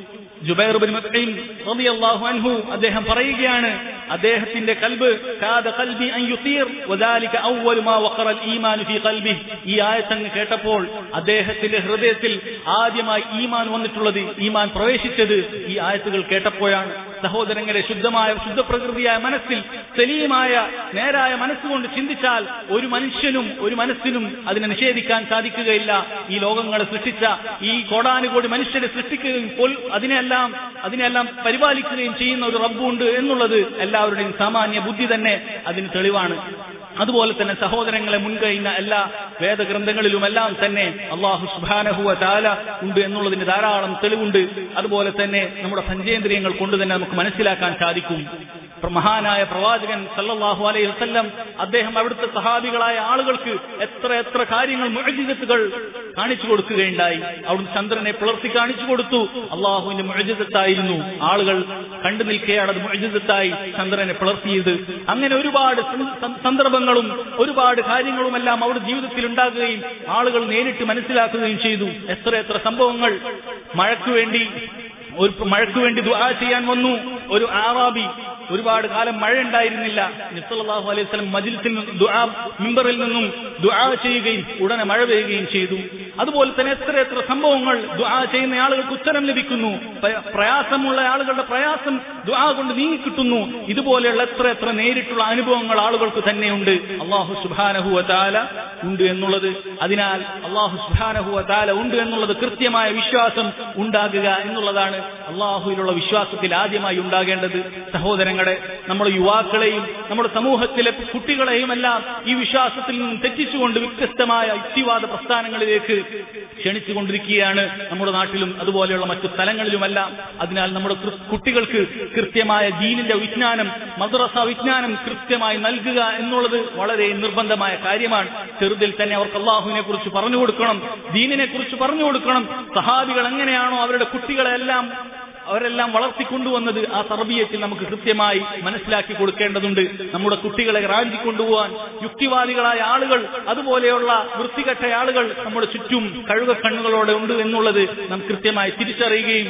ജുബൈർ ബിൻ മുത്ഈം റളിയല്ലാഹു അൻഹു അദ്ദേഹം പറയുകയാണ് അദ്ദേഹത്തിന്റെ കൽബ് കാദ ഖൽബി അൻ യുസീർ വദാലിക അവ്വലു മാ വഖറ അൽ ഈമാൻ ഫീ ഖൽബിഹി ഈ ആയത്തങ്ങ് കേട്ടപ്പോൾ അദ്ദേഹത്തിന്റെ ഹൃദയത്തിൽ ആദ്യമായി ഈമാൻ വന്നിട്ടുള്ളത് ഈമാൻ പ്രവേശിച്ചത് ഈ ആയത്തുകൾ കേട്ടപ്പോഴാണ് സഹോദരങ്ങളെ ശുദ്ധമായ ശുദ്ധ പ്രകൃതിയായ മനസ്സിൽ സലീമായ നേരായ മനസ്സുകൊണ്ട് ചിന്തിച്ചാൽ ഒരു മനുഷ്യനും ഒരു മനസ്സിനും അതിനെ നിഷേധിക്കാൻ സാധിക്കുകയില്ല ഈ ലോകങ്ങളെ സൃഷ്ടിച്ച ഈ കോടാനുകോടി മനുഷ്യരെ സൃഷ്ടിക്കുകയും പോൽ- അതിനെല്ലാം അതിനെല്ലാം പരിപാലിക്കുകയും ചെയ്യുന്ന ഒരു റബ്ബുണ്ട് എന്നുള്ളത് എല്ലാവരുടെയും സാമാന്യ ബുദ്ധി തന്നെ അതിന് തെളിവാണ് അതുപോലെ തന്നെ സഹോദരങ്ങളെ മുൻകഴിഞ്ഞ എല്ലാ വേദഗ്രന്ഥങ്ങളിലുമെല്ലാം തന്നെ അള്ളാഹു സുബാനഹുവ താല ഉണ്ട് എന്നുള്ളതിന് ധാരാളം തെളിവുണ്ട് അതുപോലെ തന്നെ നമ്മുടെ പഞ്ചേന്ദ്രിയങ്ങൾ കൊണ്ട് തന്നെ നമുക്ക് മനസ്സിലാക്കാൻ സാധിക്കും പ്ര- മഹാനായ പ്രവാചകൻ സല്ലല്ലാഹു അലൈഹി വസല്ലം അദ്ദേഹം അവിടുത്തെ സഹാബികളായ ആളുകൾക്ക് എത്ര എത്ര കാര്യങ്ങൾ മുഴജിതത്തുകൾ കാണിച്ചു കൊടുക്കുകയുണ്ടായി അവിടുന്ന് ചന്ദ്രനെ പിളർത്തി കാണിച്ചു കൊടുത്തു അള്ളാഹുവിന്റെ മുഴജിതത്തായിരുന്നു ആളുകൾ കണ്ടു നിൽക്കുകയാണ് അത് മുഴജിതത്തായി ചന്ദ്രനെ പിളർത്തിയത് അങ്ങനെ ഒരുപാട് സന്ദ- സന്ദ- സന്ദർഭങ്ങളും ഒരുപാട് കാര്യങ്ങളുമെല്ലാം അവിടെ ജീവിതത്തിൽ ഉണ്ടാകുകയും ആളുകൾ നേരിട്ട് മനസ്സിലാക്കുകയും ചെയ്തു എത്ര എത്ര സംഭവങ്ങൾ മഴയ്ക്ക് വേണ്ടി ഒരു മഴയ്ക്ക് വേണ്ടി ദുആ ചെയ്യാൻ വന്നു ഒരു ആറാബി ഒരുപാട് കാലം മഴ ഉണ്ടായിരുന്നില്ല നിസ്സലാഹു അലൈഹി സ്വലം മജിൽസിൽ നിന്ന് ദുആ മിമ്പറിൽ നിന്നും ദുആ ചെയ്യുകയും ഉടനെ മഴ പെയ്യുകയും ചെയ്തു അതുപോലെ തന്നെ എത്ര എത്ര സംഭവങ്ങൾ ദുആ ചെയ്യുന്ന ആളുകൾക്ക് ഉത്തരം ലഭിക്കുന്നു പ്ര- പ്രയാസമുള്ള ആളുകളുടെ പ്രയാസം ദുആ കൊണ്ട് നീങ്ങിക്കിട്ടുന്നു ഇതുപോലെയുള്ള എത്ര എത്ര നേരിട്ടുള്ള അനുഭവങ്ങൾ ആളുകൾക്ക് തന്നെയുണ്ട് അള്ളാഹു സുബാനഹു താല ഉണ്ട് എന്നുള്ളത് അതിനാൽ അള്ളാഹു സുബാനഹു താല ഉണ്ട് എന്നുള്ളത് കൃത്യമായ വിശ്വാസം ഉണ്ടാകുക എന്നുള്ളതാണ് അള്ളാഹുവിലുള്ള വിശ്വാസത്തിൽ ആദ്യമായി ഉണ്ടാകേണ്ടത് സഹോദരങ്ങളെ നമ്മുടെ യുവാക്കളെയും നമ്മുടെ സമൂഹത്തിലെ കുട്ടികളെയും എല്ലാം ഈ വിശ്വാസത്തിൽ നിന്നും തെറ്റിച്ചുകൊണ്ട് വ്യത്യസ്തമായ യുക്തിവാദ പ്രസ്ഥാനങ്ങളിലേക്ക് ക്ഷണിച്ചുകൊണ്ടിരിക്കുകയാണ് നമ്മുടെ നാട്ടിലും അതുപോലെയുള്ള മറ്റു സ്ഥലങ്ങളിലുമെല്ലാം അതിനാൽ നമ്മുടെ കൃ- കുട്ടികൾക്ക് കൃത്യമായ ദീനിന്റെ വിജ്ഞാനം മദ്രസ വിജ്ഞാനം കൃത്യമായി നൽകുക എന്നുള്ളത് വളരെ നിർബന്ധമായ കാര്യമാണ് ചെറുതിൽ തന്നെ അവർക്ക് അള്ളാഹുവിനെ കുറിച്ച് പറഞ്ഞു കൊടുക്കണം ദീനിനെ കുറിച്ച് പറഞ്ഞു കൊടുക്കണം സഹാബികൾ എങ്ങനെയാണോ അവരുടെ കുട്ടികളെ എല്ലാം അവരെല്ലാം വളർത്തിക്കൊണ്ടുവന്നത് ആ തർബീയത്തിൽ നമുക്ക് കൃത്യമായി മനസ്സിലാക്കി കൊടുക്കേണ്ടതുണ്ട് നമ്മുടെ കുട്ടികളെ റാഞ്ചി കൊണ്ടുപോകാൻ യുക്തിവാദികളായ ആളുകൾ അതുപോലെയുള്ള വൃത്തികെട്ട ആളുകൾ നമ്മുടെ ചുറ്റും കഴുക കണ്ണുകളോടെ ഉണ്ട് എന്നുള്ളത് നാം കൃത്യമായി തിരിച്ചറിയുകയും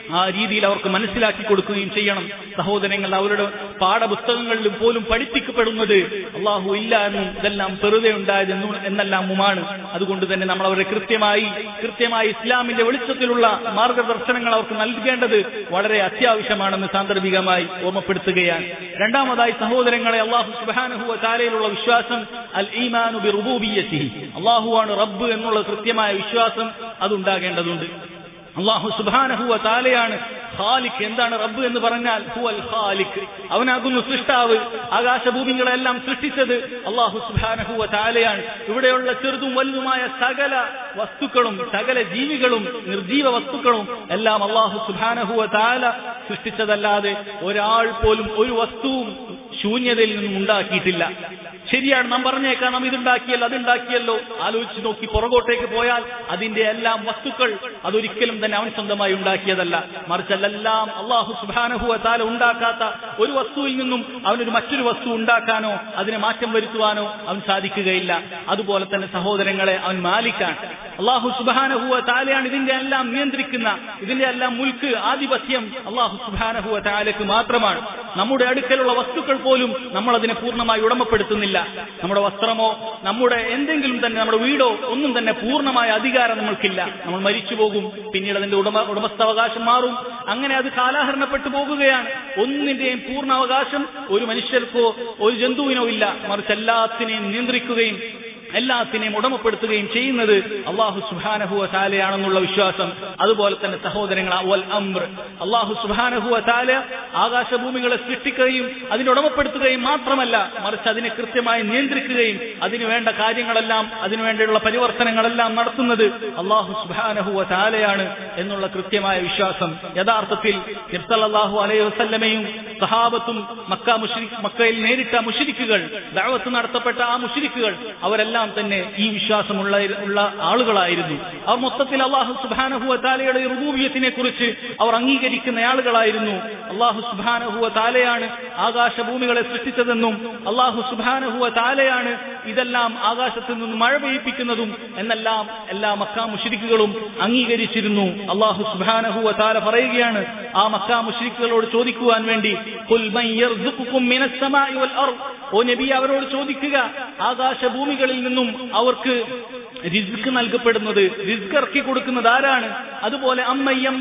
ആ രീതിയിൽ അവർക്ക് മനസ്സിലാക്കി കൊടുക്കുകയും ചെയ്യണം സഹോദരങ്ങൾ അവരുടെ പാഠപുസ്തകങ്ങളിലും പോലും പഠിപ്പിക്കപ്പെടുന്നത് അള്ളാഹു ഇല്ല എന്നും ഇതെല്ലാം വെറുതെ ഉണ്ടായതെന്നും എന്നെല്ലാമുമാണ് അതുകൊണ്ട് തന്നെ നമ്മൾ അവരെ കൃത്യമായി കൃത്യമായി ഇസ്ലാമിന്റെ വെളിച്ചത്തിലുള്ള മാർഗദർശനങ്ങൾ അവർക്ക് നൽകേണ്ടത് വളരെ അത്യാവശ്യമാണെന്ന് സാന്ദർഭികമായി ഓർമ്മപ്പെടുത്തുകയാണ് രണ്ടാമതായി സഹോദരങ്ങളെ അള്ളാഹു സുബാനഹുവ താലയിലുള്ള വിശ്വാസം അൽ ഈമാനു ബി റുബൂബിയത്തിഹി അള്ളാഹുവാണ് റബ്ബ് എന്നുള്ള കൃത്യമായ വിശ്വാസം അതുണ്ടാകേണ്ടതുണ്ട് അള്ളാഹു സുബാനഹുവ താലയാണ് ഖാലിഖ് എന്താണ് റബ്ബ് എന്ന് പറഞ്ഞാൽ ഹുവൽ ഖാലിഖ് അവനാകുന്നു സൃഷ്ടാവ് ആകാശഭൂമികളെല്ലാം സൃഷ്ടിച്ചത് അള്ളാഹു സുബാനഹുവ താലയാണ് ഇവിടെയുള്ള ചെറുതും വലുതുമായ സകല വസ്തുക്കളും സകല ജീവികളും നിർജീവ വസ്തുക്കളും എല്ലാം അള്ളാഹു സുബാനഹുവ താല സൃഷ്ടിച്ചതല്ലാതെ ഒരാൾ പോലും ഒരു വസ്തുവും ശൂന്യതയിൽ നിന്നും ഉണ്ടാക്കിയിട്ടില്ല ശരിയാണ് നാം പറഞ്ഞേക്കാം നാം ഇതുണ്ടാക്കിയല്ലോ അതുണ്ടാക്കിയല്ലോ ആലോചിച്ച് നോക്കി പുറകോട്ടേക്ക് പോയാൽ അതിന്റെ എല്ലാം വസ്തുക്കൾ അതൊരിക്കലും തന്നെ അവൻ സ്വന്തമായി ഉണ്ടാക്കിയതല്ല മറിച്ച് അതെല്ലാം അള്ളാഹു സുബാനഹുവ താല ഉണ്ടാക്കാത്ത ഒരു വസ്തുവിൽ നിന്നും അവനൊരു മറ്റൊരു വസ്തു ഉണ്ടാക്കാനോ അതിനെ മാറ്റം വരുത്തുവാനോ അവൻ സാധിക്കുകയില്ല അതുപോലെ തന്നെ സഹോദരങ്ങളെ അവൻ മാലിക്കാണ് അള്ളാഹു സുബാനഹുവ താലയാണ് ഇതിന്റെ എല്ലാം നിയന്ത്രിക്കുന്ന ഇതിന്റെ എല്ലാം മുൽക്ക് ആധിപത്യം അള്ളാഹു സുബാനഹുവ താലക്ക് മാത്രമാണ് നമ്മുടെ അടുക്കലുള്ള വസ്തുക്കൾ പോലും നമ്മൾ അതിനെ പൂർണ്ണമായി ഉടമപ്പെടുത്തുന്നില്ല നമ്മുടെ വസ്ത്രമോ നമ്മുടെ എന്തെങ്കിലും തന്നെ നമ്മുടെ വീടോ ഒന്നും തന്നെ പൂർണ്ണമായ അധികാരം നമ്മൾക്കില്ല നമ്മൾ മരിച്ചു പോകും പിന്നീട് അതിന്റെ ഉടമ ഉടമസ്ഥാവകാശം മാറും അങ്ങനെ അത് കാലാഹരണപ്പെട്ടു പോകുകയാണ് ഒന്നിന്റെയും പൂർണ്ണ അവകാശം ഒരു മനുഷ്യർക്കോ ഒരു ജന്തുവിനോ ഇല്ല മറിച്ച് എല്ലാത്തിനെയും നിയന്ത്രിക്കുകയും എല്ലാത്തിനെയും ഉടമപ്പെടുത്തുകയും ചെയ്യുന്നത് അള്ളാഹു സുബാനഹുവ താലയാണെന്നുള്ള വിശ്വാസം അതുപോലെ തന്നെ സഹോദരങ്ങൾ അവൽ അമ്ര അള്ളാഹു സുബാനഹുവ താല ആകാശഭൂമികളെ സൃഷ്ടിക്കുകയും അതിനെ ഉടമപ്പെടുത്തുകയും മാത്രമല്ല മറിച്ച് അതിനെ കൃത്യമായി നിയന്ത്രിക്കുകയും അതിനു വേണ്ട കാര്യങ്ങളെല്ലാം അതിനുവേണ്ടിയുള്ള പരിവർത്തനങ്ങളെല്ലാം നടത്തുന്നത് അള്ളാഹു സുബാനഹുവ താലയാണ് എന്നുള്ള കൃത്യമായ വിശ്വാസം യഥാർത്ഥത്തിൽ നിർത്തലാഹു അലൈഹി വസല്ലമയും സഹാബത്തും മക്ക മുഷരി മക്കയിൽ നേരിട്ട മുഷിരിക്കുകൾ ദാവത്ത് നടത്തപ്പെട്ട ആ മുഷിരിക്കുകൾ അവരെല്ലാം തന്നെ ഈ വിശ്വാസമുള്ള ഉള്ള ആളുകളായിരുന്നു അവർ മൊത്തത്തിൽ അള്ളാഹു സുബാനഹുവ താലയുടെ റുബൂബിയത്തിനെ കുറിച്ച് അവർ അംഗീകരിക്കുന്ന ആളുകളായിരുന്നു അള്ളാഹു സുബാനഹുവ താലയാണ് ആകാശഭൂമികളെ സൃഷ്ടിച്ചതെന്നും അള്ളാഹു സുബാനഹുവ താലയാണ് ഇതെല്ലാം ആകാശത്ത് നിന്ന് മഴ പെയ്യിപ്പിക്കുന്നതും എന്നെല്ലാം എല്ലാ മക്കാ മുഷിരിക്കുകളും അംഗീകരിച്ചിരുന്നു അള്ളാഹു സുബാനഹുവ താല പറയുകയാണ് ആ മക്കാ മുഷിരിക്കുകളോട് ചോദിക്കുവാൻ വേണ്ടി "ഖുൽ മൻ യർസുഖുക്കും മിനസ് സമാഇ വൽ അർദ്" ഓ നബി അവരോട് ചോദിക്കുക ആകാശഭൂമികളിൽ നിന്നും അവർക്ക് റിസ്ക് നൽകപ്പെടുന്നത് റിസ്ക് ഇറക്കി കൊടുക്കുന്നത് ആരാണ് അതുപോലെ അമ്മയ്യം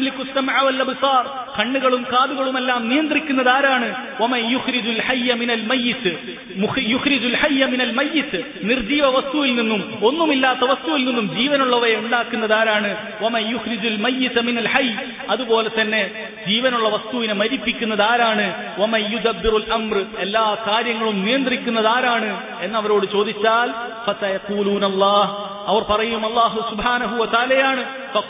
കണ്ണുകളും കാതുകളുമെല്ലാം നിയന്ത്രിക്കുന്നത് ആരാണ് ഒമൻ യുഖ്രിജുൽ ഹയ്യ മിനൽ മയ്യിത്ത് മുഖ് യുഖ്രിജുൽ ഹയ്യ മിനൽ മയ്യിത്ത് നിർജീവ വസ്തുവിൽ നിന്നും ഒന്നുമില്ലാത്ത വസ്തുവിൽ നിന്നും ജീവനുള്ളവയെ ഉണ്ടാക്കുന്നത് ആരാണ് ഒമൻ യുഖ്രിജുൽ മയ്യിത്ത് മിനൽ ഹൈ അതുപോലെ തന്നെ ജീവനുള്ള വസ്തുവിനെ മരിപ്പിക്കുന്നത് ആരാണ് ഒമൻ യുദബ്ബിറുൽ അംർ എല്ലാ കാര്യങ്ങളും നിയന്ത്രിക്കുന്നത് ആരാണ് എന്നവരോട് ചോദിച്ചാൽ ഫസയഖൂലൂന അല്ലാഹ് അവർ പറയും അള്ളാഹു സുബാനഹുവ താലയാണ്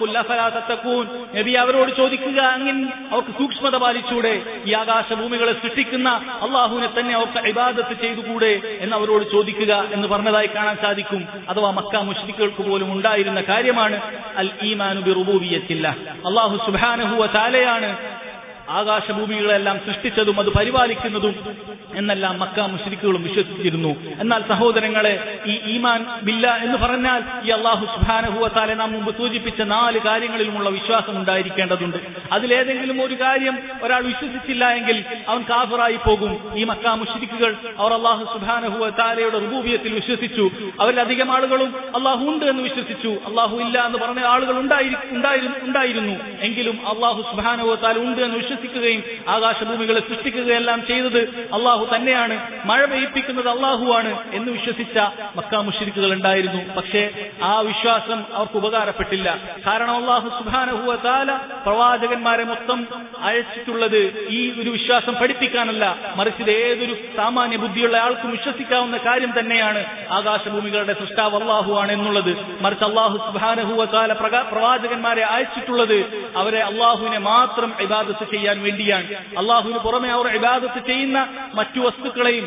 നബി അവരോട് ചോദിക്കുക അങ്ങനെ അവർക്ക് സൂക്ഷ്മത പാലിച്ചൂടെ ഈ ആകാശഭൂമികളെ സൃഷ്ടിക്കുന്ന അള്ളാഹുവിനെ തന്നെ അവർക്ക് ഇബാദത്ത് ചെയ്തുകൂടെ എന്ന് അവരോട് ചോദിക്കുക എന്ന് പറഞ്ഞതായി കാണാൻ സാധിക്കും അഥവാ മക്ക മുഷ്രിക്കുകൾക്ക് പോലും ഉണ്ടായിരുന്ന കാര്യമാണ് അൽ ഈമാനു ബി റുബൂബിയത്തില്ല അള്ളാഹു സുബാനഹുവ താലയാണ് ആകാശഭൂമികളെല്ലാം സൃഷ്ടിച്ചതും അത് പരിപാലിക്കുന്നതും എന്നെല്ലാം മക്ക മുഷ്രിക്കുകളും വിശ്വസിച്ചിരുന്നു എന്നാൽ സഹോദരങ്ങളെ ഈ ഈമാൻ ബില്ല എന്ന് പറഞ്ഞാൽ ഈ അള്ളാഹു സുബാനഹുവത്താലെ നാം മുമ്പ് സൂചിപ്പിച്ച നാല് കാര്യങ്ങളിലുമുള്ള വിശ്വാസം ഉണ്ടായിരിക്കേണ്ടതുണ്ട് അതിലേതെങ്കിലും ഒരു കാര്യം ഒരാൾ വിശ്വസിച്ചില്ല എങ്കിൽ അവൻ കാഫറായി പോകും ഈ മക്ക മുഷ്രിക്കുകൾ അവർ അള്ളാഹു സുബാനഹുവത്താലയുടെ റുബൂബിയത്തിൽ വിശ്വസിച്ചു അവരിലധികം ആളുകളും അള്ളാഹു ഉണ്ട് എന്ന് വിശ്വസിച്ചു അള്ളാഹു ഇല്ല എന്ന് പറഞ്ഞ ആളുകൾ ഉണ്ടായിരുന്നു എങ്കിലും അള്ളാഹു സുബാനഹുവത്താല ഉണ്ട് എന്ന് വിശ്വസിക്കുകയും ആകാശഭൂമികളെ സൃഷ്ടിക്കുകയെല്ലാം ചെയ്തത് അള്ളാഹു തന്നെയാണ് മഴ പെയ്യിപ്പിക്കുന്നത് അള്ളാഹുവാണ് എന്ന് വിശ്വസിച്ച മക്ക മുഷിരിക്കുകൾ ഉണ്ടായിരുന്നു പക്ഷേ ആ വിശ്വാസം അവർക്ക് ഉപകാരപ്പെട്ടില്ല കാരണം അള്ളാഹു സുബാനഹുവ താല പ്രവാചകന്മാരെ മൊത്തം അയച്ചിട്ടുള്ളത് ഈ ഒരു വിശ്വാസം പഠിപ്പിക്കാനല്ല മറിച്ച് ഇത് ഏതൊരു സാമാന്യ ബുദ്ധിയുള്ള ആൾക്കും വിശ്വസിക്കാവുന്ന കാര്യം തന്നെയാണ് ആകാശഭൂമികളുടെ സൃഷ്ടാവ് അള്ളാഹുവാണ് എന്നുള്ളത് മറിച്ച് അള്ളാഹു സുബാനഹുവ താല പ്രവാചകന്മാരെ അയച്ചിട്ടുള്ളത് അവരെ അള്ളാഹുവിനെ മാത്രം ഇബാദത്ത് ചെയ്യാൻ വേണ്ടിയാണ് അള്ളാഹുവിന് പുറമെ അവർ ഇബാദത്ത് ചെയ്യുന്ന മറ്റു വസ്തുക്കളെയും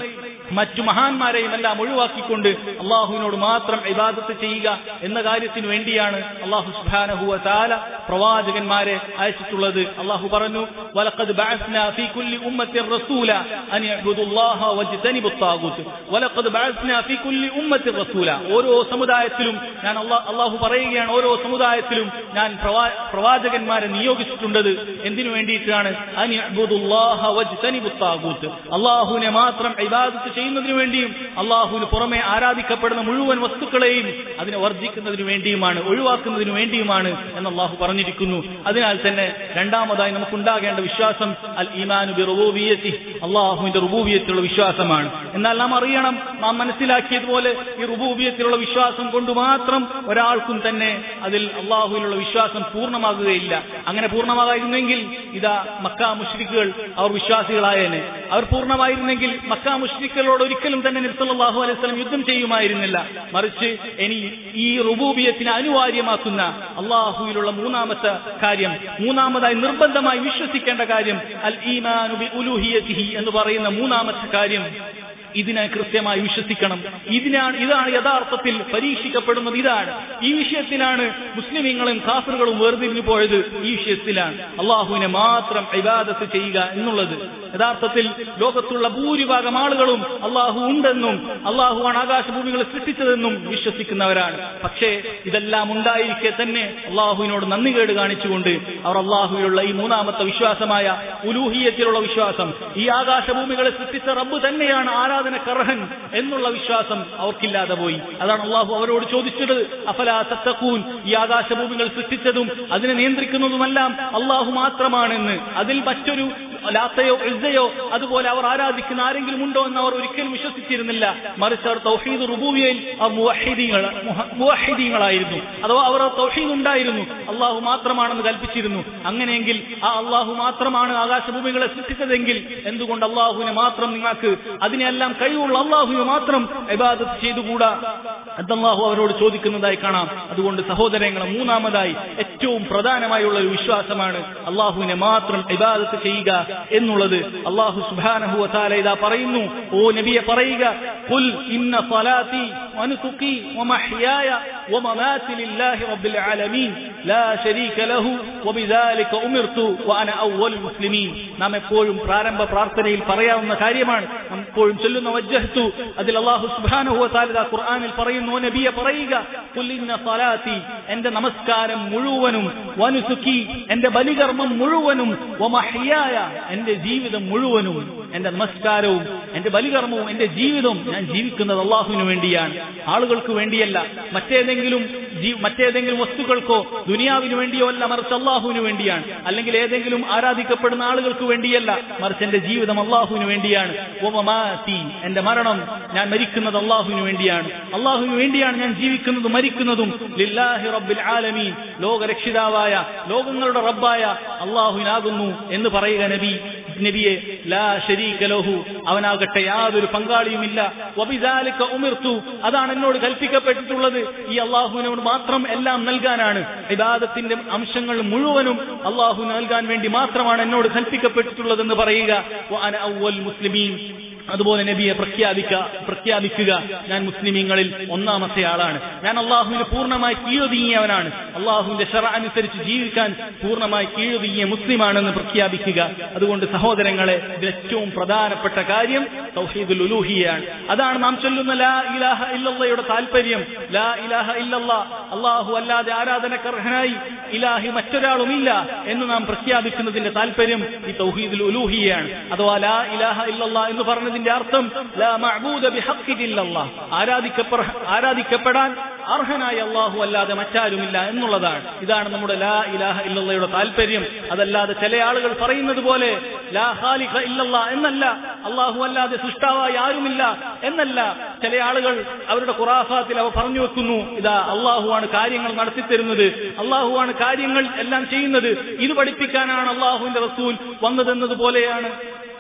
മറ്റു മഹാന്മാരെയും എല്ലാം ഒഴിവാക്കിക്കൊണ്ട് അള്ളാഹുവിനോട് മാത്രം ഇബാദത്ത് ചെയ്യുക എന്ന കാര്യത്തിന് വേണ്ടിയാണ് അള്ളാഹു സുബ്ഹാനഹു താല പ്രവാചകന്മാരെ അയച്ചിട്ടുള്ളത് അള്ളാഹു പറഞ്ഞു വലഖദ് ബഅസ്നാ ഫീ കുല്ലി ഉമ്മത്തിൻ റസൂല അൻ യഅ്ബുദുല്ലാഹ വജ്തനിബു الطاغൂത്ത് വലഖദ് ബഅസ്നാ ഫീ കുല്ലി ഉമ്മത്തിൻ റസൂല ഓരോ സമുദായത്തിലും ഞാൻ അല്ലാഹ് അള്ളാഹു പറയുകയാണ് ഓരോ സമുദായത്തിലും ഞാൻ പ്രവാ- പ്രവാചകന്മാരെ നിയോഗിച്ചിട്ടുണ്ടത് എന്തിനു വേണ്ടിയിട്ടാണ് അൻ യഅ്ബുദുല്ലാഹ വജ്തനിബു الطاغൂത്ത് അള്ളാഹുവിനെ മാത്രം ഇബാദത്ത് ചെയ്യുന്നതിനു വേണ്ടിയും അള്ളാഹുവിന് പുറമെ ആരാധിക്കപ്പെടുന്ന മുഴുവൻ വസ്തുക്കളെയും അതിനെ വർജിക്കുന്നതിനു വേണ്ടിയുമാണ് ഒഴിവാക്കുന്നതിനു വേണ്ടിയുമാണ് എന്ന് അള്ളാഹു പറഞ്ഞിരിക്കുന്നു അതിനാൽ തന്നെ രണ്ടാമതായി നമുക്കുണ്ടാകേണ്ട വിശ്വാസം അൽ ഈമാനു ബി റുബൂബിയത്തി അള്ളാഹുവിന്റെ റുബൂബിയത്തിലുള്ള വിശ്വാസമാണ് എന്നാൽ നാം അറിയണം നാം മനസ്സിലാക്കിയതുപോലെ ഈ റുബൂബിയത്തിലുള്ള വിശ്വാസം കൊണ്ട് മാത്രം ഒരാൾക്കും തന്നെ അതിൽ അള്ളാഹുവിലുള്ള വിശ്വാസം പൂർണ്ണമാകുകയില്ല അങ്ങനെ പൂർണ്ണമായിരുന്നെങ്കിൽ ഇതാ മക്ക മുഷ്രിക്കുകൾ അവർ വിശ്വാസികളായേനെ അവർ പൂർണ്ണമായിരുന്നെങ്കിൽ മക്ക മുഷ്രിക്കുകളോട് ഒരിക്കലും തന്നെ നിർത്തലാഹു അലൈഹി സ്വലം യുദ്ധം ചെയ്യുമായിരുന്നില്ല മറിച്ച് ഇനി ഈ റുബൂബിയത്തിനെ അനിവാര്യമാക്കുന്ന അള്ളാഹുവിലുള്ള മൂന്നാമത്തെ കാര്യം മൂന്നാമതായി നിർബന്ധമായി വിശ്വസിക്കേണ്ട കാര്യം അൽ ഈമാനു ബി ഉലൂഹിയത്തിഹി എന്ന് പറയുന്ന മൂന്നാമത്തെ കാര്യം ഇതിനെ കൃത്യമായി വിശ്വസിക്കണം ഇതിനാണ് ഇതാണ് യഥാർത്ഥത്തിൽ പരീക്ഷിക്കപ്പെടുന്നത് ഇതാണ് ഈ വിഷയത്തിലാണ് മുസ്ലിമീങ്ങളും കാഫറുകളും വേർതിരിഞ്ഞു പോയത് ഈ വിഷയത്തിലാണ് അള്ളാഹുവിനെ മാത്രം ഇബാദത്ത് ചെയ്യുക എന്നുള്ളത് യഥാർത്ഥത്തിൽ ലോകത്തുള്ള ഭൂരിഭാഗം ആളുകളും അള്ളാഹു ഉണ്ടെന്നും അള്ളാഹുവാണ് ആകാശഭൂമികളെ സൃഷ്ടിച്ചതെന്നും വിശ്വസിക്കുന്നവരാണ് പക്ഷേ ഇതെല്ലാം ഉണ്ടായിരിക്കെ തന്നെ അള്ളാഹുവിനോട് നന്ദികേട് കാണിച്ചുകൊണ്ട് അവർ അള്ളാഹുവിലുള്ള ഈ മൂന്നാമത്തെ വിശ്വാസമായ ഉലൂഹിയത്തിലുള്ള വിശ്വാസം ഈ ആകാശഭൂമികളെ സൃഷ്ടിച്ച റബ്ബ് തന്നെയാണ് ആരാധനക്കർഹൻ എന്നുള്ള വിശ്വാസം അവർക്കില്ലാതെ പോയി അതാണ് അള്ളാഹു അവരോട് ചോദിച്ചത് അഫലാ തത്തക്കൂൻ ഈ ആകാശഭൂമികൾ സൃഷ്ടിച്ചതും അതിനെ നിയന്ത്രിക്കുന്നതുമെല്ലാം അള്ളാഹു മാത്രമാണെന്ന് അതിൽ മറ്റൊരു ലാത്തയോ ഇസ്സയോ അതുപോലെ അവർ ആരാധിക്കുന്ന ആരെങ്കിലും ഉണ്ടോ എന്ന് അവർ ഒരിക്കലും വിശ്വസിച്ചിരുന്നില്ല മറിച്ച് അവർ തൗഹീദ് റുബൂബിയയിൽ അവർ മുവഹിദീങ്ങൾ മുവഹിദീങ്ങളായിരുന്നു അഥവാ അവർ തൗഹീദ് ഉണ്ടായിരുന്നു അള്ളാഹു മാത്രമാണെന്ന് കൽപ്പിച്ചിരുന്നു അങ്ങനെയെങ്കിൽ ആ അള്ളാഹു മാത്രമാണ് ആകാശഭൂമികളെ സൃഷ്ടിച്ചതെങ്കിൽ എന്തുകൊണ്ട് അള്ളാഹുവിനെ മാത്രം നിങ്ങൾക്ക് അതിനെല്ലാം കഴിവുള്ള അള്ളാഹുവിനെ മാത്രം ഇബാദത്ത് ചെയ്തുകൂടാ അള്ളാഹു അവരോട് ചോദിക്കുന്നതായി കാണാം അതുകൊണ്ട് സഹോദരങ്ങളെ മൂന്നാമതായി ഏറ്റവും പ്രധാനമായുള്ള ഒരു വിശ്വാസമാണ് അള്ളാഹുവിനെ മാത്രം ഇബാദത്ത് ചെയ്യുക എന്നുള്ളത് അള്ളാഹു സുബാനഹു വതാല ഇതാ പറയുന്നു ഓ നബിയെ പറയുക ഖുൽ ഇന്ന സ്വലാത്തി വനുസുഖി വമഹ്യായ ومماتي لله رب العالمين لا شريك له وبذلك أمرت وأنا أول المسلمين നാം എപ്പോഴും പ്രാരംഭ പ്രാർത്ഥനയിൽ പറയാവുന്ന കാര്യമാണ് നാം എപ്പോഴും ചൊല്ലുന്ന വജ്ജഹത്തു അതിൽ അള്ളാഹു സുബ്ഹാനഹു വതആല ഖുർആനിൽ പറയുന്നു "ഓ നബിയെ പറയുക ഖുൽ ഇന്ന സ്വലാത്തി എന്റെ നമസ്കാരം മുഴുവനും വനുസുഖി എന്റെ ബലികർമ്മം മുഴുവനും വമഹ്യായ എന്റെ ജീവിതം മുഴുവനും എന്റെ നമസ്കാരവും എന്റെ ബലികർമ്മവും എന്റെ ജീവിതവും ഞാൻ ജീവിക്കുന്നത് അള്ളാഹുവിന് വേണ്ടിയാണ് ആളുകൾക്ക് വേണ്ടിയല്ല മറ്റേതെങ്കിലും ജീ- മറ്റേതെങ്കിലും വസ്തുക്കൾക്കോ ദുനിയാവിന് വേണ്ടിയോ അല്ല മറിച്ച് അള്ളാഹുവിന് വേണ്ടിയാണ് അല്ലെങ്കിൽ ഏതെങ്കിലും ആരാധിക്കപ്പെടുന്ന ആളുകൾക്ക് വേണ്ടിയല്ല മറിച്ച് എന്റെ ജീവിതം അള്ളാഹുവിന് വേണ്ടിയാണ് ഓമമാത്തി എന്റെ മരണം ഞാൻ മരിക്കുന്നത് അള്ളാഹുവിന് വേണ്ടിയാണ് അള്ളാഹുവിന് വേണ്ടിയാണ് ഞാൻ ജീവിക്കുന്നതും മരിക്കുന്നതും ലില്ലാഹി റബ്ബിൽ ആലമീൻ ലോകരക്ഷിതാവായ ലോകങ്ങളുടെ റബ്ബായ അള്ളാഹുവിനാകുന്നു എന്ന് പറയുക നബി നബിയെ ലാ ശരീക ലഹു അവനാകട്ടെ യാതൊരു പങ്കാളിയുമില്ല വബിദാലിക ഉമിർത്തു അതാണ് എന്നോട് കൽപ്പിക്കപ്പെട്ടിട്ടുള്ളത് ഈ അള്ളാഹുവിനോട് മാത്രം എല്ലാം നൽകാനാണ് ഇബാദത്തിന്റെ അംശങ്ങൾ മുഴുവനും അള്ളാഹു നൽകാൻ വേണ്ടി മാത്രമാണ് എന്നോട് കൽപ്പിക്കപ്പെട്ടിട്ടുള്ളതെന്ന് പറയുക വഅന അവ്വൽ മുസ്ലിമീൻ അതുപോലെ നബിയെ പ്രഖ്യാപിക്ക പ്രഖ്യാപിക്കുക ഞാൻ മുസ്ലിമീങ്ങളിൽ ഒന്നാമത്തെ ആളാണ് ഞാൻ അള്ളാഹുവിന് പൂർണ്ണമായി കീഴൊതുങ്ങിയവനാണ് അള്ളാഹുവിന്റെ ഷറ അനുസരിച്ച് ജീവിക്കാൻ പൂർണ്ണമായി കീഴൊതുങ്ങിയ മുസ്ലിമാണെന്ന് പ്രഖ്യാപിക്കുക അതുകൊണ്ട് സഹോദരങ്ങളെ ഇതിൽ ഏറ്റവും പ്രധാനപ്പെട്ട കാര്യം തൗഹീദുൽ ഉലൂഹിയാണ് അതാണ് നാം ചൊല്ലുന്ന ലാ ഇലാഹ ഇല്ലല്ലയുടെ താല്പര്യം ലാ ഇലാഹ ഇല്ലല്ല അള്ളാഹു അല്ലാതെ ആരാധനക്കർഹനായി ഇലാഹി മറ്റൊരാളുമില്ല എന്ന് നാം പ്രഖ്യാപിക്കുന്നതിന്റെ താല്പര്യം ഈ തൗഹീദുൽ ഉലൂഹിയാണ് അഥവാ ലാ ഇലാഹ ഇല്ലല്ല എന്ന് പറഞ്ഞതിന്റെ അർത്ഥം ലാ മഅബൂദ ബിഹഖ്ഖിൻ ഇല്ലല്ലാഹ് ആരാധിക്കപ്പെട ആരാധിക്കപ്പെടാൻ അർഹനായ അള്ളാഹു അല്ലാതെ മറ്റാരുമില്ല എന്നുള്ളതാണ് ഇതാണ് നമ്മുടെ ലാ ഇലാഹ ഇല്ലല്ലയുടെ താല്പര്യം അതല്ലാതെ ചില ആളുകൾ പറയുന്നത് പോലെ ലാ ഖാലിഖ ഇല്ലല്ലാ എന്നല്ല അള്ളാഹു അല്ലാതെ സൃഷ്ടാവായി ആരുമില്ല എന്നല്ല ചില ആളുകൾ അവരുടെ ഖുറാഫാത്തിൽ അവർ പറഞ്ഞു വെക്കുന്നു ഇതാ അള്ളാഹുവാണ് കാര്യങ്ങൾ നടത്തിത്തരുന്നത് അള്ളാഹുവാണ് കാര്യങ്ങൾ എല്ലാം ചെയ്യുന്നത് ഇത് പഠിപ്പിക്കാനാണ് അള്ളാഹുവിന്റെ റസൂൽ വന്നതെന്നതുപോലെയാണ്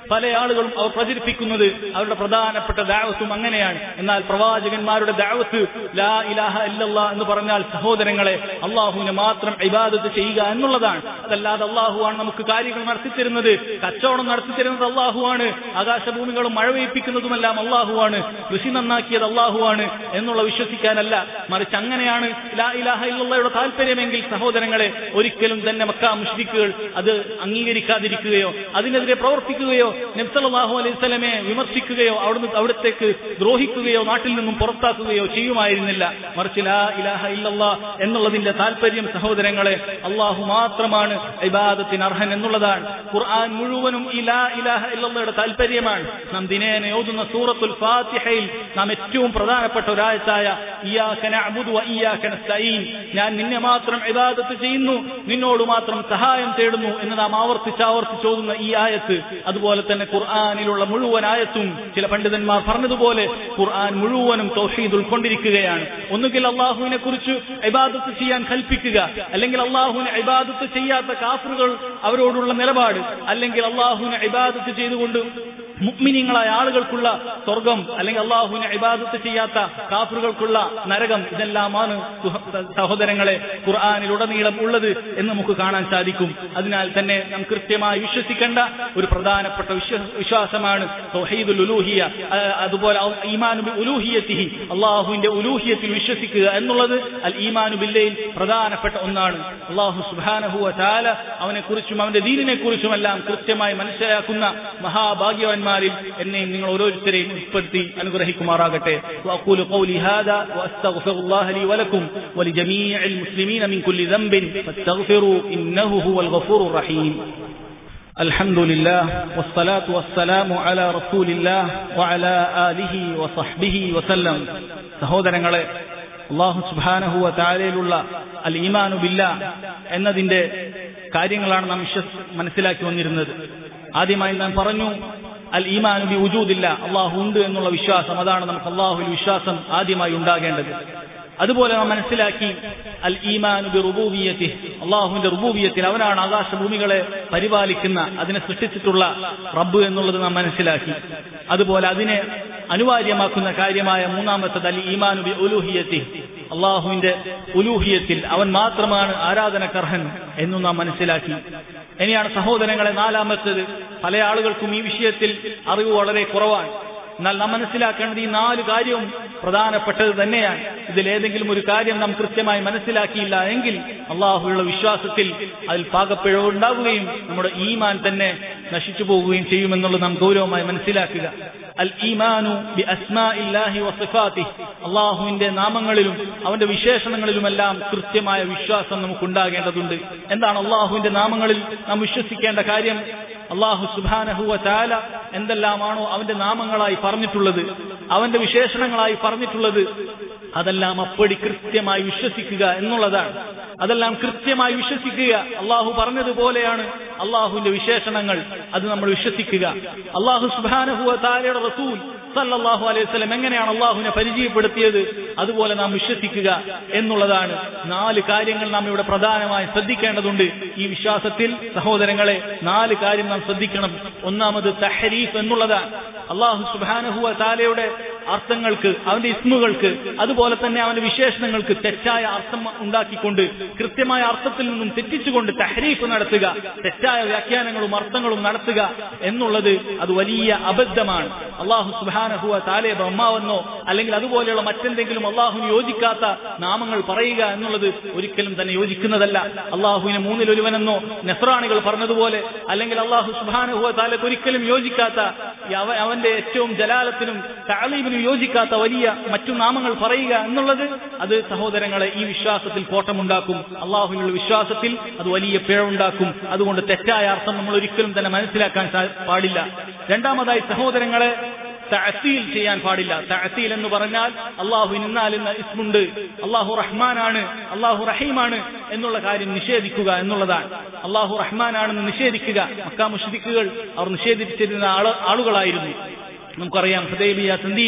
പല ആളുകളും അവർ പ്രചരിപ്പിക്കുന്നത് അവരുടെ പ്രധാനപ്പെട്ട ദാവത്തും അങ്ങനെയാണ് എന്നാൽ പ്രവാചകന്മാരുടെ ദാവത്ത് ലാ ഇലാഹ ഇല്ലല്ലാ എന്ന് പറഞ്ഞാൽ സഹോദരങ്ങളെ അള്ളാഹുവിനെ മാത്രം ഇബാദത്ത് ചെയ്യുക എന്നുള്ളതാണ് അതല്ലാതെ അള്ളാഹുവാണ് നമുക്ക് കാര്യങ്ങൾ നടത്തിത്തരുന്നത് കച്ചവടം നടത്തിത്തരുന്നത് അള്ളാഹുവാണ് ആകാശഭൂമികളും മഴ പെയ്പ്പിക്കുന്നതുമെല്ലാം അള്ളാഹുവാണ് കൃഷി നന്നാക്കിയത് അള്ളാഹുവാണ് എന്നുള്ള വിശ്വസിക്കാനല്ല മറിച്ച് അങ്ങനെയാണ് ലാ ഇലാഹ ഇല്ലയുടെ താല്പര്യമെങ്കിൽ സഹോദരങ്ങളെ ഒരിക്കലും തന്നെ മക്ക മുഷ്രിക്കുകൾ അത് അംഗീകരിക്കാതിരിക്കുകയോ അതിനെതിരെ പ്രവർത്തിക്കുകയോ നബ്സലാഹു അലൈഹി സ്വലമെ വിമർശിക്കുകയോ അവിടുന്ന് അവിടത്തേക്ക് ദ്രോഹിക്കുകയോ നാട്ടിൽ നിന്നും പുറത്താക്കുകയോ ചെയ്യുമായിരുന്നില്ല മറിച്ച് ലാ ഇലാഹ ഇല്ലല്ലാ എന്നുള്ളതിന്റെ താല്പര്യം സഹോദരങ്ങളെ അള്ളാഹു മാത്രമാണ് ഇബാദത്തിന് അർഹൻ എന്നുള്ളതാണ് ഖുർആൻ മുഴുവനും ഈ ലാ ഇലാഹ ഇല്ലല്ലയുടെ താല്പര്യമാണ് നാം ദിനേന ഓതുന്ന സൂറത്തുൽ ഫാത്തിഹയിൽ നാം ഏറ്റവും പ്രധാനപ്പെട്ട ഒരായത്തായ ഇയ്യാക നഅ്ബുദു വ ഇയ്യാക നസ്തഈൻ ഞാൻ നിന്നെ മാത്രം ഇബാദത്ത് ചെയ്യുന്നു നിന്നോട് മാത്രം സഹായം തേടുന്നു എന്ന് നാം ആവർത്തിച്ച് ആവർത്തിച്ച് ഓതുന്ന ഈ ആയത്ത് അതുപോലെ തന്നെ ഖുർആനിലുള്ള മുഴുവൻ ആയത്തും ചില പണ്ഡിതന്മാർ പറഞ്ഞതുപോലെ ഖുർആൻ മുഴുവനും തൗഹീദ് ഉൾക്കൊണ്ടിരിക്കുകയാണ് ഒന്നുകിൽ അള്ളാഹുവിനെ കുറിച്ച് ഇബാദത്ത് ചെയ്യാൻ കൽപ്പിക്കുക അല്ലെങ്കിൽ അള്ളാഹുവിനെ ഇബാദത്ത് ചെയ്യാത്ത കാഫറുകൾ അവരോടുള്ള നിലപാട് അല്ലെങ്കിൽ അള്ളാഹുവിനെ ഇബാദത്ത് ചെയ്തുകൊണ്ട് മുഗ്മിനിങ്ങളായ ആളുകൾക്കുള്ള സ്വർഗം അല്ലെങ്കിൽ അള്ളാഹുവിനെ ഇബാദത്ത് ചെയ്യാത്ത കാഫറുകൾക്കുള്ള നരകം ഇതെല്ലാമാണ് സുഹ- സഹോദരങ്ങളെ ഖുർആാനിലുടനീളം ഉള്ളത് എന്ന് നമുക്ക് കാണാൻ സാധിക്കും അതിനാൽ തന്നെ നാം കൃത്യമായി വിശ്വസിക്കേണ്ട ഒരു പ്രധാനപ്പെട്ട വിശ്വ- വിശ്വാസമാണ് തൗഹീദുൽ ഉലൂഹിയ ആ, അതുപോലെ ഔ- ഈമാനു ബി ഉലൂഹിയത്തിഹി അള്ളാഹുവിന്റെ ഉലൂഹിയത്തിൽ വിശ്വസിക്കുക എന്നുള്ളത് അൽ ഈമാനു ബില്ലയിൽ പ്രധാനപ്പെട്ട ഒന്നാണ് അള്ളാഹു സുബാനഹുവ ചാല അവനെ കുറിച്ചും അവന്റെ ദീനിനെ കുറിച്ചുമെല്ലാം കൃത്യമായി മനസ്സിലാക്കുന്ന മഹാഭാഗ്യവാന്മാരിൽ എന്നെയും നിങ്ങൾ ഓരോരുത്തരെയും ഉൾപ്പെടുത്തി അനുഗ്രഹിക്കുമാറാകട്ടെ وأقول قولي هذا وأستغفر الله لي ولكم ولجميع المسلمين من كل ذنب فاستغفروا إنه هو الغفور الرحيم الحمد لله والصلاة والسلام على رسول الله وعلى آله وصحبه وسلم സഹോദരങ്ങളെ അള്ളാഹു സുബാനഹുവ താരയിലുള്ള അൽ ഈമാനു ബില്ല എന്നതിന്റെ കാര്യങ്ങളാണ് നാം വിശ്വസ് മനസ്സിലാക്കി വന്നിരുന്നത് ആദ്യമായി നാം പറഞ്ഞു അൽ ഈമാനു ബി ഉജൂദില്ല അള്ളാഹു ഉണ്ട് എന്നുള്ള വിശ്വാസം അതാണ് നമുക്ക് അള്ളാഹുവിൽ വിശ്വാസം ആദ്യമായി ഉണ്ടാകേണ്ടത് അതുപോലെ നാം മനസ്സിലാക്കി അൽ ഈമാനു ബി റുബൂബിയത്തി അള്ളാഹുവിന്റെ റുബൂബിയത്തിൽ അവനാണ് ആകാശഭൂമികളെ പരിപാലിക്കുന്ന അതിനെ സൃഷ്ടിച്ചിട്ടുള്ള റബ്ബ് എന്നുള്ളത് നാം മനസ്സിലാക്കി അതുപോലെ അതിനെ അനിവാര്യമാക്കുന്ന കാര്യമായ മൂന്നാമത്തത് അൽ ഈമാനു ബി ഉലൂഹിയത്തി അള്ളാഹുവിന്റെ ഉലൂഹിയത്തിൽ അവൻ മാത്രമാണ് ആരാധനക്കർഹൻ എന്നും നാം മനസ്സിലാക്കി ഇനിയാണ് സഹോദരങ്ങളെ നാലാമത്തത് പല ആളുകൾക്കും ഈ വിഷയത്തിൽ അറിവ് വളരെ കുറവാണ് എന്നാൽ നാം മനസ്സിലാക്കേണ്ടത് ഈ നാല് കാര്യവും പ്രധാനപ്പെട്ടത് തന്നെയാണ് ഇതിലേതെങ്കിലും ഒരു കാര്യം നാം കൃത്യമായി മനസ്സിലാക്കിയില്ല എങ്കിൽ അള്ളാഹുള്ള വിശ്വാസത്തിൽ അതിൽ പാകപ്പിഴവ് ഉണ്ടാവുകയും നമ്മുടെ ഈമാൻ തന്നെ നശിച്ചു പോകുകയും ചെയ്യുമെന്നുള്ളത് നാം ഗൗരവമായി മനസ്സിലാക്കുക അൽ ഈമാനു ബി അസ്മാ ഇല്ലാഹി വസിഫാത്തി അള്ളാഹുവിന്റെ നാമങ്ങളിലും അവന്റെ വിശേഷണങ്ങളിലുമെല്ലാം കൃത്യമായ വിശ്വാസം നമുക്കുണ്ടാകേണ്ടതുണ്ട് എന്താണ് അള്ളാഹുവിന്റെ നാമങ്ങളിൽ നാം വിശ്വസിക്കേണ്ട കാര്യം അള്ളാഹു സുബാനഹുവ ചാല എന്തെല്ലാമാണോ അവന്റെ നാമങ്ങളായി പറഞ്ഞിട്ടുള്ളത് അവന്റെ വിശേഷണങ്ങളായി പറഞ്ഞിട്ടുള്ളത് അതെല്ലാം അപ്പടി കൃത്യമായി വിശ്വസിക്കുക എന്നുള്ളതാണ് അതെല്ലാം കൃത്യമായി വിശ്വസിക്കുക അള്ളാഹു പറഞ്ഞതുപോലെയാണ് അള്ളാഹുവിന്റെ വിശേഷണങ്ങൾ അത് നമ്മൾ വിശ്വസിക്കുക അള്ളാഹു സുബാനഹുവ താരയുടെ റസൂൽ സല്ലല്ലാഹു അലൈഹി വസല്ലം എങ്ങനെയാണ് അള്ളാഹുവിനെ പരിചയപ്പെടുത്തിയത് അതുപോലെ നാം വിശ്വസിക്കുക എന്നുള്ളതാണ് നാല് കാര്യങ്ങൾ നാം ഇവിടെ പ്രധാനമായി ശ്രദ്ധിക്കേണ്ടതുണ്ട് ഈ വിശ്വാസത്തിൽ സഹോദരങ്ങളെ നാല് കാര്യം നാം ശ്രദ്ധിക്കണം ഒന്നാമത് തഹരീഫ് എന്നുള്ളതാണ് അള്ളാഹു സുബാനഹുവ താലയുടെ അർത്ഥങ്ങൾക്ക് അവന്റെ ഇസ്മുകൾക്ക് അതുപോലെ തന്നെ അവന്റെ വിശേഷണങ്ങൾക്ക് തെറ്റായ അർത്ഥം ഉണ്ടാക്കിക്കൊണ്ട് കൃത്യമായ അർത്ഥത്തിൽ നിന്നും തെറ്റിച്ചുകൊണ്ട് തഹരീഫ് നടത്തുക തെറ്റായ വ്യാഖ്യാനങ്ങളും അർത്ഥങ്ങളും നടത്തുക എന്നുള്ളത് അത് വലിയ അബദ്ധമാണ് അള്ളാഹു സുബാനഹുവ താലെ ബ്രഹ്മാവെന്നോ അല്ലെങ്കിൽ അതുപോലെയുള്ള മറ്റെന്തെങ്കിലും അള്ളാഹുവിന് യോജിക്കാത്ത നാമങ്ങൾ പറയുക എന്നുള്ളത് ഒരിക്കലും തന്നെ യോജിക്കുന്നതല്ല അള്ളാഹുവിനെ മൂന്നിലൊരുവനെന്നോ നെസ്രാണികൾ പറഞ്ഞതുപോലെ അല്ലെങ്കിൽ അള്ളാഹു സുബാനഹുവ താലക്ക് ഒരിക്കലും യോജിക്കാത്ത ഈ അവ- അവന്റെ ഏറ്റവും ജലാലത്തിനും താലീബിനും യോജിക്കാത്ത വലിയ മറ്റു നാമങ്ങൾ പറയുക എന്നുള്ളത് അത് സഹോദരങ്ങളെ ഈ വിശ്വാസത്തിൽ കോട്ടമുണ്ടാക്കും അള്ളാഹുവിനുള്ള വിശ്വാസത്തിൽ അത് വലിയ പിഴവുണ്ടാക്കും അതുകൊണ്ട് തെറ്റായ അർത്ഥം നമ്മൾ ഒരിക്കലും തന്നെ മനസ്സിലാക്കാൻ സാ- പാടില്ല രണ്ടാമതായി സഹോദരങ്ങളെ തഅസീൽ ചെയ്യാൻ പാടില്ല തഅസീൽ എന്ന് പറഞ്ഞാൽ അള്ളാഹു ഇന്നാലിന്ന ഇസ്മുണ്ട് അള്ളാഹു റഹ്മാനാണ് അള്ളാഹു റഹീമാണ് എന്നുള്ള കാര്യം നിഷേധിക്കുക എന്നുള്ളതാണ് അള്ളാഹു റഹ്മാനാണെന്ന് നിഷേധിക്കുക മക്കാ മുഷ്രിക്കുകൾ അവർ നിഷേധിച്ചിരുന്ന ആള് ആളുകളായിരുന്നു നമുക്കറിയാം ഹുദൈബിയ സന്ധിയിൽ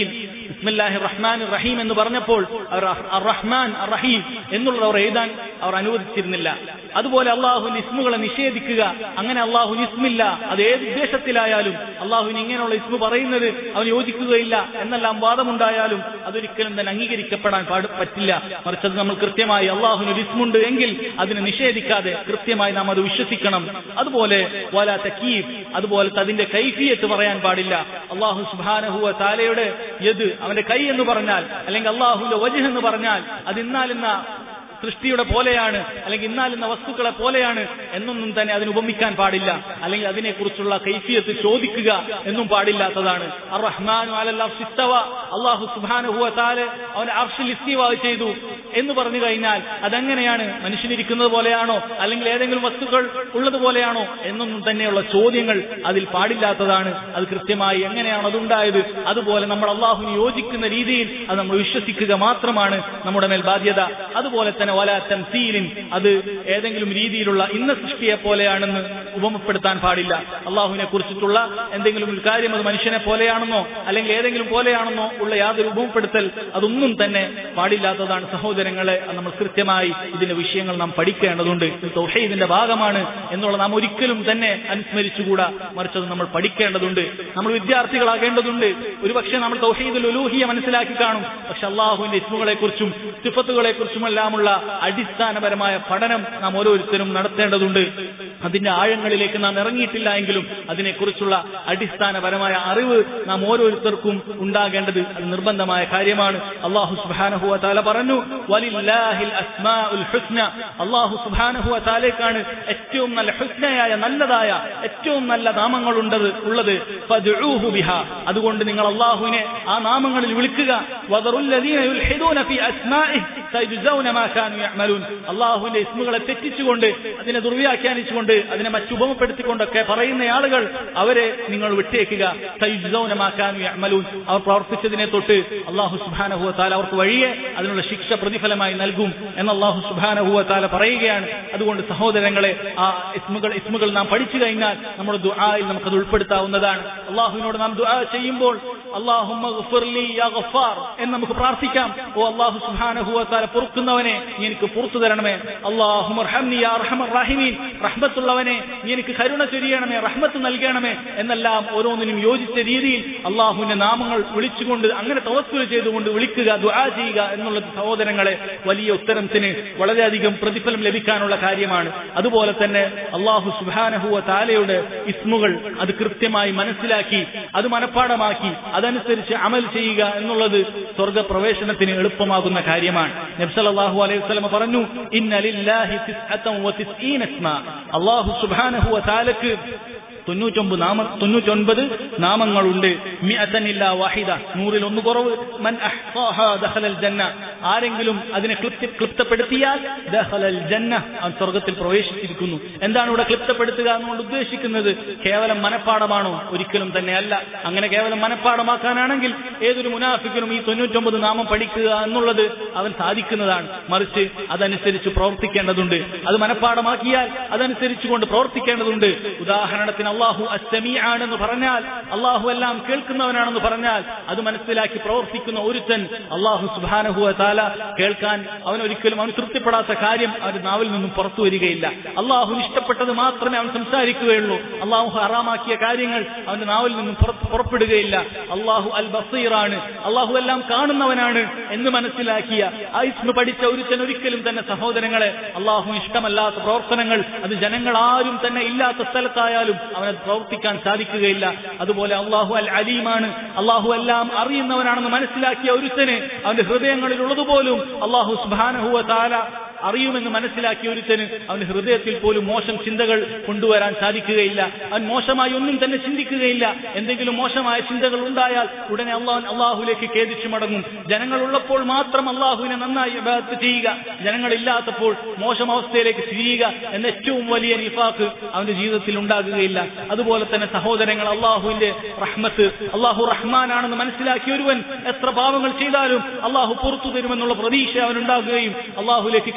ബിസ്മില്ലാഹി റഹ്മാൻ റഹീം എന്ന് പറഞ്ഞപ്പോൾ അവർ അർ റഹ്മാൻ അർ റഹീം എന്നുള്ളത് അവർ എഴുതാൻ അവർ അനുവദിച്ചിരുന്നില്ല അതുപോലെ അള്ളാഹുവിന്റെ ഇസ്മുകളെ നിഷേധിക്കുക അങ്ങനെ അള്ളാഹുവിന് ഇസ്മില്ല അത് ഏത് ഉദ്ദേശത്തിലായാലും അള്ളാഹുവിന് ഇങ്ങനെയുള്ള ഇസ്മു പറയുന്നത് അവൻ യോജിക്കുകയില്ല എന്നെല്ലാം വാദമുണ്ടായാലും അതൊരിക്കലും തന്നെ അംഗീകരിക്കപ്പെടാൻ പാട് പറ്റില്ല മറിച്ച് അത് നമ്മൾ കൃത്യമായി അള്ളാഹുവിന് ഒരു ഇസ്മുണ്ട് എങ്കിൽ അതിനെ നിഷേധിക്കാതെ കൃത്യമായി നാം അത് വിശ്വസിക്കണം അതുപോലെ വല തക്കീഫ് അതുപോലെ അതിന്റെ കൈഫിയത്ത് പറയാൻ പാടില്ല അള്ളാഹു സുബാനഹുവ താലയുടെ യദ് അവന്റെ കൈ എന്ന് പറഞ്ഞാൽ അല്ലെങ്കിൽ അള്ളാഹുവിന്റെ വജ് എന്ന് പറഞ്ഞാൽ അത് ഇന്നാലിന്ന സൃഷ്ടിയുടെ പോലെയാണ് അല്ലെങ്കിൽ ഇന്നാലുന്ന വസ്തുക്കളെ പോലെയാണ് എന്നൊന്നും തന്നെ അതിന് ഉപമിക്കാൻ പാടില്ല അല്ലെങ്കിൽ അതിനെക്കുറിച്ചുള്ള കൈഫിയത്ത് ചോദിക്കുക എന്നും പാടില്ലാത്തതാണ് അർ റഹ്മാനു അലല്ലാഹു അള്ളാഹു സുബാനുഹുവ താല് അവൻ അർഷിൽ ഇസ്തിവ ചെയ്തു എന്ന് പറഞ്ഞു കഴിഞ്ഞാൽ അതെങ്ങനെയാണ് മനുഷ്യനിരിക്കുന്നത് പോലെയാണോ അല്ലെങ്കിൽ ഏതെങ്കിലും വസ്തുക്കൾ ഉള്ളതുപോലെയാണോ എന്നൊന്നും തന്നെയുള്ള ചോദ്യങ്ങൾ അതിൽ പാടില്ലാത്തതാണ് അത് കൃത്യമായി എങ്ങനെയാണ് അതുണ്ടായത് അതുപോലെ നമ്മൾ അള്ളാഹുവിന് യോജിക്കുന്ന രീതിയിൽ അത് നമ്മൾ വിശ്വസിക്കുക മാത്രമാണ് നമ്മുടെ മേൽ ബാധ്യത അതുപോലെ തന്നെ വല തംസീലിൻ അത് ഏതെങ്കിലും രീതിയിലുള്ള ഇന്ന സൃഷ്ടിയെ പോലെയാണെന്ന് ഉപമപ്പെടുത്താൻ പാടില്ല അള്ളാഹുവിനെ കുറിച്ചിട്ടുള്ള എന്തെങ്കിലും ഒരു കാര്യം അത് മനുഷ്യനെ പോലെയാണെന്നോ അല്ലെങ്കിൽ ഏതെങ്കിലും പോലെയാണെന്നോ ഉള്ള യാതൊരു ഉപമപ്പെടുത്തൽ അതൊന്നും തന്നെ പാടില്ലാത്തതാണ് സഹോദരങ്ങളെ അത് നമ്മൾ കൃത്യമായി ഇതിന്റെ വിഷയങ്ങൾ നാം പഠിക്കേണ്ടതുണ്ട് ഇത് തൗഹീദിന്റെ ഭാഗമാണ് എന്നുള്ള നാം ഒരിക്കലും തന്നെ അനുസ്മരിച്ചുകൂടാ മറിച്ച് അത് നമ്മൾ പഠിക്കേണ്ടതുണ്ട് നമ്മൾ വിദ്യാർത്ഥികളാകേണ്ടതുണ്ട് ഒരുപക്ഷെ നമ്മൾ തൗഹീദുൽ ഉലൂഹിയ മനസ്സിലാക്കി കാണും പക്ഷെ അള്ളാഹുവിന്റെ ഇസ്മുകളെ കുറിച്ചും സിഫത്തുകളെ കുറിച്ചുമെല്ലാമുള്ള അടിസ്ഥാനപരമായ പഠനം നാം ഓരോരുത്തരും നടത്തേണ്ടതുണ്ട് അതിന്റെ ആഴങ്ങളിലേക്ക് നാം ഇറങ്ങിയിട്ടില്ല എങ്കിലും അതിനെക്കുറിച്ചുള്ള അടിസ്ഥാനപരമായ അറിവ് നാം ഓരോരുത്തർക്കും ഉണ്ടാകേണ്ടത് അത് നിർബന്ധമായ കാര്യമാണ് അള്ളാഹു സുബാനഹുവ താല പറഞ്ഞു വലില്ലാഹിൽ അസ്മാഉൽ ഹുസ്ന അള്ളാഹു സുബാനഹുവ താലേക്കാണ് ഏറ്റവും നല്ല ഹുസ്നയായ നല്ലതായ ഏറ്റവും നല്ല നാമങ്ങളുണ്ടത് ഉള്ളത് ഫദ്ഉഹു ബിഹ അതുകൊണ്ട് നിങ്ങൾ അള്ളാഹുവിനെ ആ നാമങ്ങളിൽ വിളിക്കുക വദറുല്ലദീന യുൽഹിദൂന ഫീ അസ്മാഇഹി സയജുസൗന മാ കാനൂ യഅമലൂൻ അള്ളാഹുവിന്റെ ഇസ്മുകളെ തെറ്റിച്ചുകൊണ്ട് അതിനെ ദുർവ്യാഖ്യാനിച്ചുകൊണ്ട് അതിനെ മറ്റുപമപ്പെടുത്തിക്കൊണ്ടൊക്കെ പറയുന്ന ആളുകൾ അവരെ നിങ്ങൾ വിട്ടേക്കുക സയജുസൗന മാ കാനൂ യഅമലൂൻ അവർ പ്രവർത്തിച്ചതിനെ തൊട്ട് അള്ളാഹു സുബ്ഹാനഹു വതആല അവർക്ക് വഴിയെ അതിനുള്ള ശിക്ഷ പ്രതിഫലമായി നൽകും എന്ന് അള്ളാഹു സുബ്ഹാനഹു വതആല പറയുകയാണ് അതുകൊണ്ട് സഹോദരങ്ങളെ ആ ഇസ്മുകൾ ഇസ്മുകൾ നാം പഠിച്ചു കഴിഞ്ഞാൽ നമ്മുടെ ദുആയിൽ നമുക്കത് ഉൾപ്പെടുത്താവുന്നതാണ് അള്ളാഹുവിനോട് നാം ദുആ ചെയ്യുമ്പോൾ അള്ളാഹുമ്മ ഗഫിർലി യാ ഗഫാർ എന്ന് നമുക്ക് പ്രാർത്ഥിക്കാം ഓ അള്ളാഹു സുബ്ഹാനഹു വതആല പൊറുക്കുന്നവനെ നീ എനിക്ക് പുറത്തു തരണമേ അള്ളാഹുമർഹംനി യാ അർഹമർ റഹീമീൻ റഹ്മത്തുള്ളവനെ നീ എനിക്ക് കരുണ ചൊരിയണമേ റഹ്മത്ത് നൽകണമേ എന്നെല്ലാം ഓരോന്നിനും യോജിച്ച രീതിയിൽ അള്ളാഹുവിന്റെ നാമങ്ങൾ വിളിച്ചുകൊണ്ട് അങ്ങനെ തവസ്സുൽ ചെയ്തുകൊണ്ട് വിളിക്കുക ദുആ ചെയ്യുക എന്നുള്ളത് സഹോദരങ്ങളെ വലിയ ഉത്തരത്തിന് വളരെയധികം പ്രതിഫലം ലഭിക്കാനുള്ള കാര്യമാണ് അതുപോലെ തന്നെ അള്ളാഹു സുബാനഹുവ താലയുടെ ഇസ്മുകൾ അത് കൃത്യമായി മനസ്സിലാക്കി അത് മനഃപ്പാടമാക്കി അതനുസരിച്ച് അമൽ ചെയ്യുക എന്നുള്ളത് സ്വർഗ പ്രവേശനത്തിന് എളുപ്പമാകുന്ന കാര്യമാണ് നബ്സലാഹു അലൈഹി വസല്ലമ പറഞ്ഞു ഇന്നലില്ലാഹി തിസ്അതൻ വതിസ്ഈന ഇസ്മ അല്ലാഹു സുബ്ഹാനഹു വ തആലക്ക് തൊണ്ണൂറ്റൊമ്പത് നാമ തൊണ്ണൂറ്റൊൻപത് നാമങ്ങളുണ്ട് മിഅതനില്ല വാഹിദ നൂറിൽ ഒന്ന് കുറവ് മൻ അഹ്സാഹാ ദഖലൽ ജന്ന ആരെങ്കിലും അതിനെ ക്ലിപ്തി ക്ലിപ്തപ്പെടുത്തിയാൽ ദഖലൽ ജന്ന അവൻ സ്വർഗത്തിൽ പ്രവേശിച്ചിരിക്കുന്നു എന്താണ് ഇവിടെ ക്ലിപ്തപ്പെടുത്തുക എന്നുകൊണ്ട് ഉദ്ദേശിക്കുന്നത് കേവലം മനഃപ്പാടമാണോ ഒരിക്കലും തന്നെ അല്ല അങ്ങനെ കേവലം മനഃപ്പാടമാക്കാനാണെങ്കിൽ ഏതൊരു മുനാഫിക്കിനും ഈ തൊണ്ണൂറ്റൊമ്പത് നാമം പഠിക്കുക എന്നുള്ളത് അവൻ സാധിക്കുന്നതാണ് മറിച്ച് അതനുസരിച്ച് പ്രവർത്തിക്കേണ്ടതുണ്ട് അത് മനഃപ്പാടമാക്കിയാൽ അതനുസരിച്ചുകൊണ്ട് പ്രവർത്തിക്കേണ്ടതുണ്ട് ഉദാഹരണത്തിന് അള്ളാഹു അസ്തമീ ആണെന്ന് പറഞ്ഞാൽ അള്ളാഹു എല്ലാം കേൾക്കുന്നവനാണെന്ന് പറഞ്ഞാൽ അത് മനസ്സിലാക്കി പ്രവർത്തിക്കുന്ന ഒരുത്തൻ അള്ളാഹു സുബാനഹുവ താല കേൾക്കാൻ അവൻ ഒരിക്കലും അവൻ തൃപ്തിപ്പെടാത്ത കാര്യം അവന്റെ നാവിൽ നിന്നും പുറത്തു വരികയില്ല അള്ളാഹു ഇഷ്ടപ്പെട്ടത് മാത്രമേ അവൻ സംസാരിക്കുകയുള്ളൂ അള്ളാഹു ഹറാമാക്കിയ കാര്യങ്ങൾ അവന്റെ നാവിൽ നിന്നും പുറത്ത് പുറപ്പെടുകയില്ല അള്ളാഹു അൽ ബസീറാണ് അള്ളാഹു എല്ലാം കാണുന്നവനാണ് എന്ന് മനസ്സിലാക്കിയ ആ ഇസ്മ പഠിച്ച ഒരുത്തൻ ഒരിക്കലും തന്നെ സഹോദരങ്ങളെ അള്ളാഹു ഇഷ്ടമല്ലാത്ത പ്രവർത്തനങ്ങൾ അത് ജനങ്ങൾ ആരും തന്നെ ഇല്ലാത്ത സ്ഥലത്തായാലും അവനത് പ്രവർത്തിക്കാൻ സാധിക്കുകയില്ല അതുപോലെ അള്ളാഹു അൽ അലീമാണ് അള്ളാഹു എല്ലാം അറിയുന്നവനാണെന്ന് മനസ്സിലാക്കിയ ഒരുത്തന് അവന്റെ ഹൃദയങ്ങളിൽ ഉള്ളതുപോലും അള്ളാഹു സുബാനഹുവ താല അറിയുമെന്ന് മനസ്സിലാക്കിയ ഒരുത്തന് അവന്റെ ഹൃദയത്തിൽ പോലും മോശം ചിന്തകൾ കൊണ്ടുവരാൻ സാധിക്കുകയില്ല അവൻ മോശമായി ഒന്നും തന്നെ ചിന്തിക്കുകയില്ല എന്തെങ്കിലും മോശമായ ചിന്തകൾ ഉണ്ടായാൽ ഉടനെ അള്ളാഹു അള്ളാഹുലേക്ക് ഖേദിച്ചു മടങ്ങും ജനങ്ങൾ ഉള്ളപ്പോൾ മാത്രം അള്ളാഹുവിനെ നന്നായി ഇബാദത്ത് ചെയ്യുക ജനങ്ങളില്ലാത്തപ്പോൾ മോശം അവസ്ഥയിലേക്ക് തിരിയുക എന്ന ഏറ്റവും വലിയ നിഫാക്ക് അവന്റെ ജീവിതത്തിൽ ഉണ്ടാകുകയില്ല അതുപോലെ തന്നെ സഹോദരങ്ങൾ അള്ളാഹുവിന്റെ റഹ്മത്ത് അള്ളാഹു റഹ്മാനാണെന്ന് മനസ്സിലാക്കിയ ഒരുവൻ എത്ര പാവങ്ങൾ ചെയ്താലും അള്ളാഹു പുറത്തു തരുമെന്നുള്ള പ്രതീക്ഷ അവനുണ്ടാകുകയും അള്ളാഹുലേക്ക്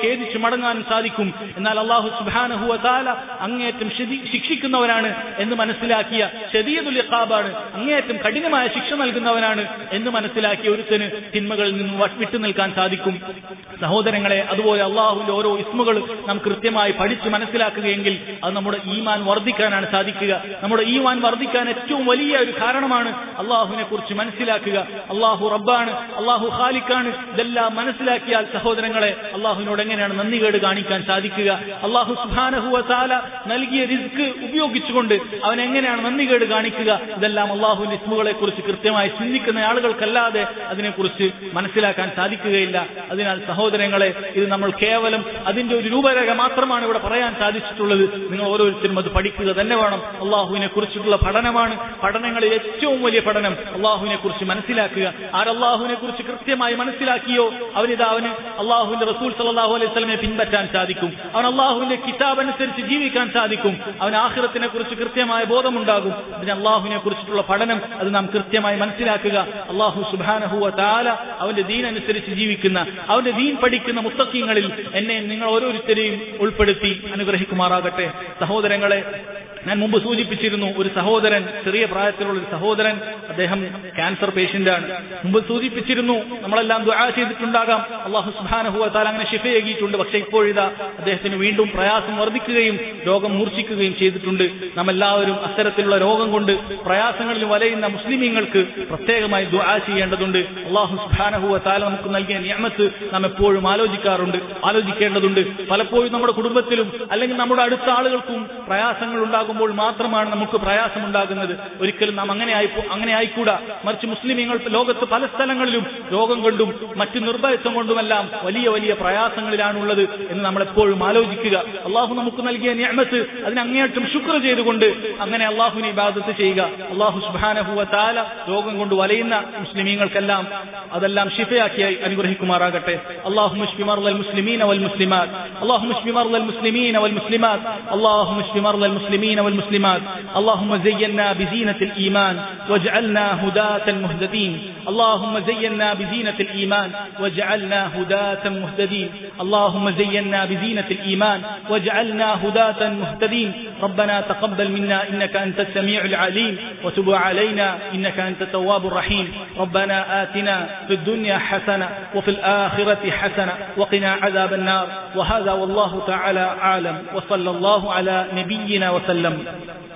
ഖേദിച്ചു മടങ്ങാനും സാധിക്കും എന്നാൽ അള്ളാഹു സുബാനഹുവ താല അങ്ങേയറ്റം ശിതി- ശിക്ഷിക്കുന്നവനാണ് എന്ന് മനസ്സിലാക്കിയ ഷദീദുൽ ഇഖാബാണ് അങ്ങേയറ്റം കഠിനമായ ശിക്ഷ നൽകുന്നവനാണ് എന്ന് മനസ്സിലാക്കിയ ഒരുത്തന് തിന്മകളിൽ നിന്നും വ- വിട്ടു നിൽക്കാൻ സാധിക്കും സഹോദരങ്ങളെ അതുപോലെ അള്ളാഹുവിന്റെ ഓരോ ഇസ്മുകൾ നാം കൃത്യമായി പഠിച്ച് മനസ്സിലാക്കുകയെങ്കിൽ അത് നമ്മുടെ ഈമാൻ വർദ്ധിക്കാനാണ് സാധിക്കുക നമ്മുടെ ഈമാൻ വർദ്ധിക്കാൻ ഏറ്റവും വലിയ ഒരു കാരണമാണ് അള്ളാഹുവിനെ കുറിച്ച് മനസ്സിലാക്കുക അള്ളാഹു റബ്ബാണ് അള്ളാഹു ഖാലിക്കാണ് ഇതെല്ലാം മനസ്സിലാക്കിയാൽ സഹോദരങ്ങളെ അള്ളാഹുവിനോട് എങ്ങനെയാണ് നന്ദികേട് കാണിക്കാൻ സാധിക്കുക അള്ളാഹു സുഹാനഹുവ താല നൽകിയ റിസ്ക് ഉപയോഗിച്ചുകൊണ്ട് അവൻ എങ്ങനെയാണ് നന്ദികേട് കാണിക്കുക ഇതെല്ലാം അള്ളാഹുവിന്റെ ഇസ്മുകളെ കുറിച്ച് കൃത്യമായി ചിന്തിക്കുന്ന ആളുകൾക്കല്ലാതെ അതിനെക്കുറിച്ച് മനസ്സിലാക്കാൻ സാധിക്കുകയില്ല അതിനാൽ സഹോദരങ്ങളെ ഇത് നമ്മൾ കേവലം അതിന്റെ ഒരു രൂപരേഖ മാത്രമാണ് ഇവിടെ പറയാൻ സാധിച്ചിട്ടുള്ളത് നിങ്ങൾ ഓരോരുത്തരും അത് പഠിക്കുക തന്നെ വേണം അള്ളാഹുവിനെ കുറിച്ചിട്ടുള്ള പഠനമാണ് പഠനങ്ങളിൽ ഏറ്റവും വലിയ പഠനം അള്ളാഹുവിനെ കുറിച്ച് മനസ്സിലാക്കുക ആരല്ലാഹുവിനെ കുറിച്ച് കൃത്യമായി മനസ്സിലാക്കിയോ അവനിത് അവന് അള്ളാഹുവിന്റെ റസൂൽ സല്ലാഹു അലൈഹി സ്വലമെ പിൻപറ്റാൻ സാധിക്കും അവൻ അള്ളാഹുവിന്റെ കിതാബ് അനുസരിച്ച് ജീവിക്കാൻ സാധിക്കും അവൻ ആഹ്റത്തിനെ കുറിച്ച് കൃത്യമായ ബോധമുണ്ടാകും അതിന് അള്ളാഹുവിനെ കുറിച്ചിട്ടുള്ള പഠനം അത് നാം കൃത്യമായി മനസ്സിലാക്കുക അള്ളാഹു സുബാനഹുവ താല അവന്റെ ദീൻ അനുസരിച്ച് ജീവിക്കുന്ന അവന്റെ ദീൻ പഠിക്കുന്ന മുത്തക്കീങ്ങളിൽ എന്നെ നിങ്ങൾ ഓരോരുത്തരെയും ഉൾപ്പെടുത്തി അനുഗ്രഹിക്കുമാറാകട്ടെ സഹോദരങ്ങളെ ഞാൻ മുമ്പ് സൂചിപ്പിച്ചിരുന്നു ഒരു സഹോദരൻ ചെറിയ പ്രായത്തിലുള്ള ഒരു സഹോദരൻ അദ്ദേഹം ക്യാൻസർ പേഷ്യന്റ് ആണ് മുമ്പ് സൂചിപ്പിച്ചിരുന്നു നമ്മളെല്ലാം ദുആ ചെയ്തിട്ടുണ്ടാകാം അള്ളാഹു സുബാനഹുവ താല അങ്ങനെ ഷിഫയേകിയിട്ടുണ്ട് പക്ഷെ ഇപ്പോഴിതാ അദ്ദേഹത്തിന് വീണ്ടും പ്രയാസം വർദ്ധിക്കുകയും രോഗം മൂർച്ഛിക്കുകയും ചെയ്തിട്ടുണ്ട് നാം എല്ലാവരും അത്തരത്തിലുള്ള രോഗം കൊണ്ട് പ്രയാസങ്ങളിൽ വലയുന്ന മുസ്ലിമീങ്ങൾക്ക് പ്രത്യേകമായി ദുആ ചെയ്യേണ്ടതുണ്ട് അള്ളാഹു സുബാനഹുവ താല നമുക്ക് നൽകിയ നിയമത്ത് നാം എപ്പോഴും ആലോചിക്കാറുണ്ട് ആലോചിക്കേണ്ടതുണ്ട് പലപ്പോഴും നമ്മുടെ കുടുംബത്തിലും അല്ലെങ്കിൽ നമ്മുടെ അടുത്ത ആളുകൾക്കും പ്രയാസങ്ങൾ ഉണ്ടാകുമ്പോൾ മാത്രമാണ് നമുക്ക് പ്രയാസമുണ്ടാകുന്നത് ഒരിക്കലും നാം അങ്ങനെ ആയി അങ്ങനെ ആയിക്കൂടാ മറിച്ച് മുസ്ലിമീങ്ങൾ ലോകത്ത് പല സ്ഥലങ്ങളിലും രോഗം കൊണ്ടും മറ്റു നിർഭയത്വം കൊണ്ടുമെല്ലാം വലിയ വലിയ പ്രയാസങ്ങളിലാണുള്ളത് എന്ന് നമ്മൾ എപ്പോഴും ആലോചിക്കുക അള്ളാഹു നമുക്ക് നൽകിയ നിയമത്ത് അതിന് അങ്ങേയറ്റം ശുക്ർ ചെയ്തുകൊണ്ട് അങ്ങനെ അള്ളാഹുവിനെ ഇബാദത്ത് ചെയ്യുക അള്ളാഹു സുബാനഹുവ താല രോഗം കൊണ്ട് വലയുന്ന മുസ്ലിമീങ്ങൾക്കെല്ലാം അതെല്ലാം ഷിഫയാക്കി അനുഗ്രഹിക്കുമാറാകട്ടെ അള്ളാഹു മുഷ്ഫി മർദൽ മുസ്ലിമീന വൽ മുസ്ലിമാት اللهم اشف مرضى المسلمين والمسلمات اللهم اشف مرضى المسلمين والمسلمات اللهم زينا بزينة الإيمان واجعلنا هداة مهتدين اللهم زينا بزينة الإيمان واجعلنا هداة مهتدين اللهم زينا بزينة الإيمان واجعلنا هداة مهتدين ربنا تقبل منا إنك أنت السميع العليم وتب علينا إنك أنت التواب الرحيم ربنا آتنا في الدنيا حسنة وفي الآخرة حسنة وقنا عذاب النار وهذا والله تعالى أعلم وصلى الله على نبينا وسلم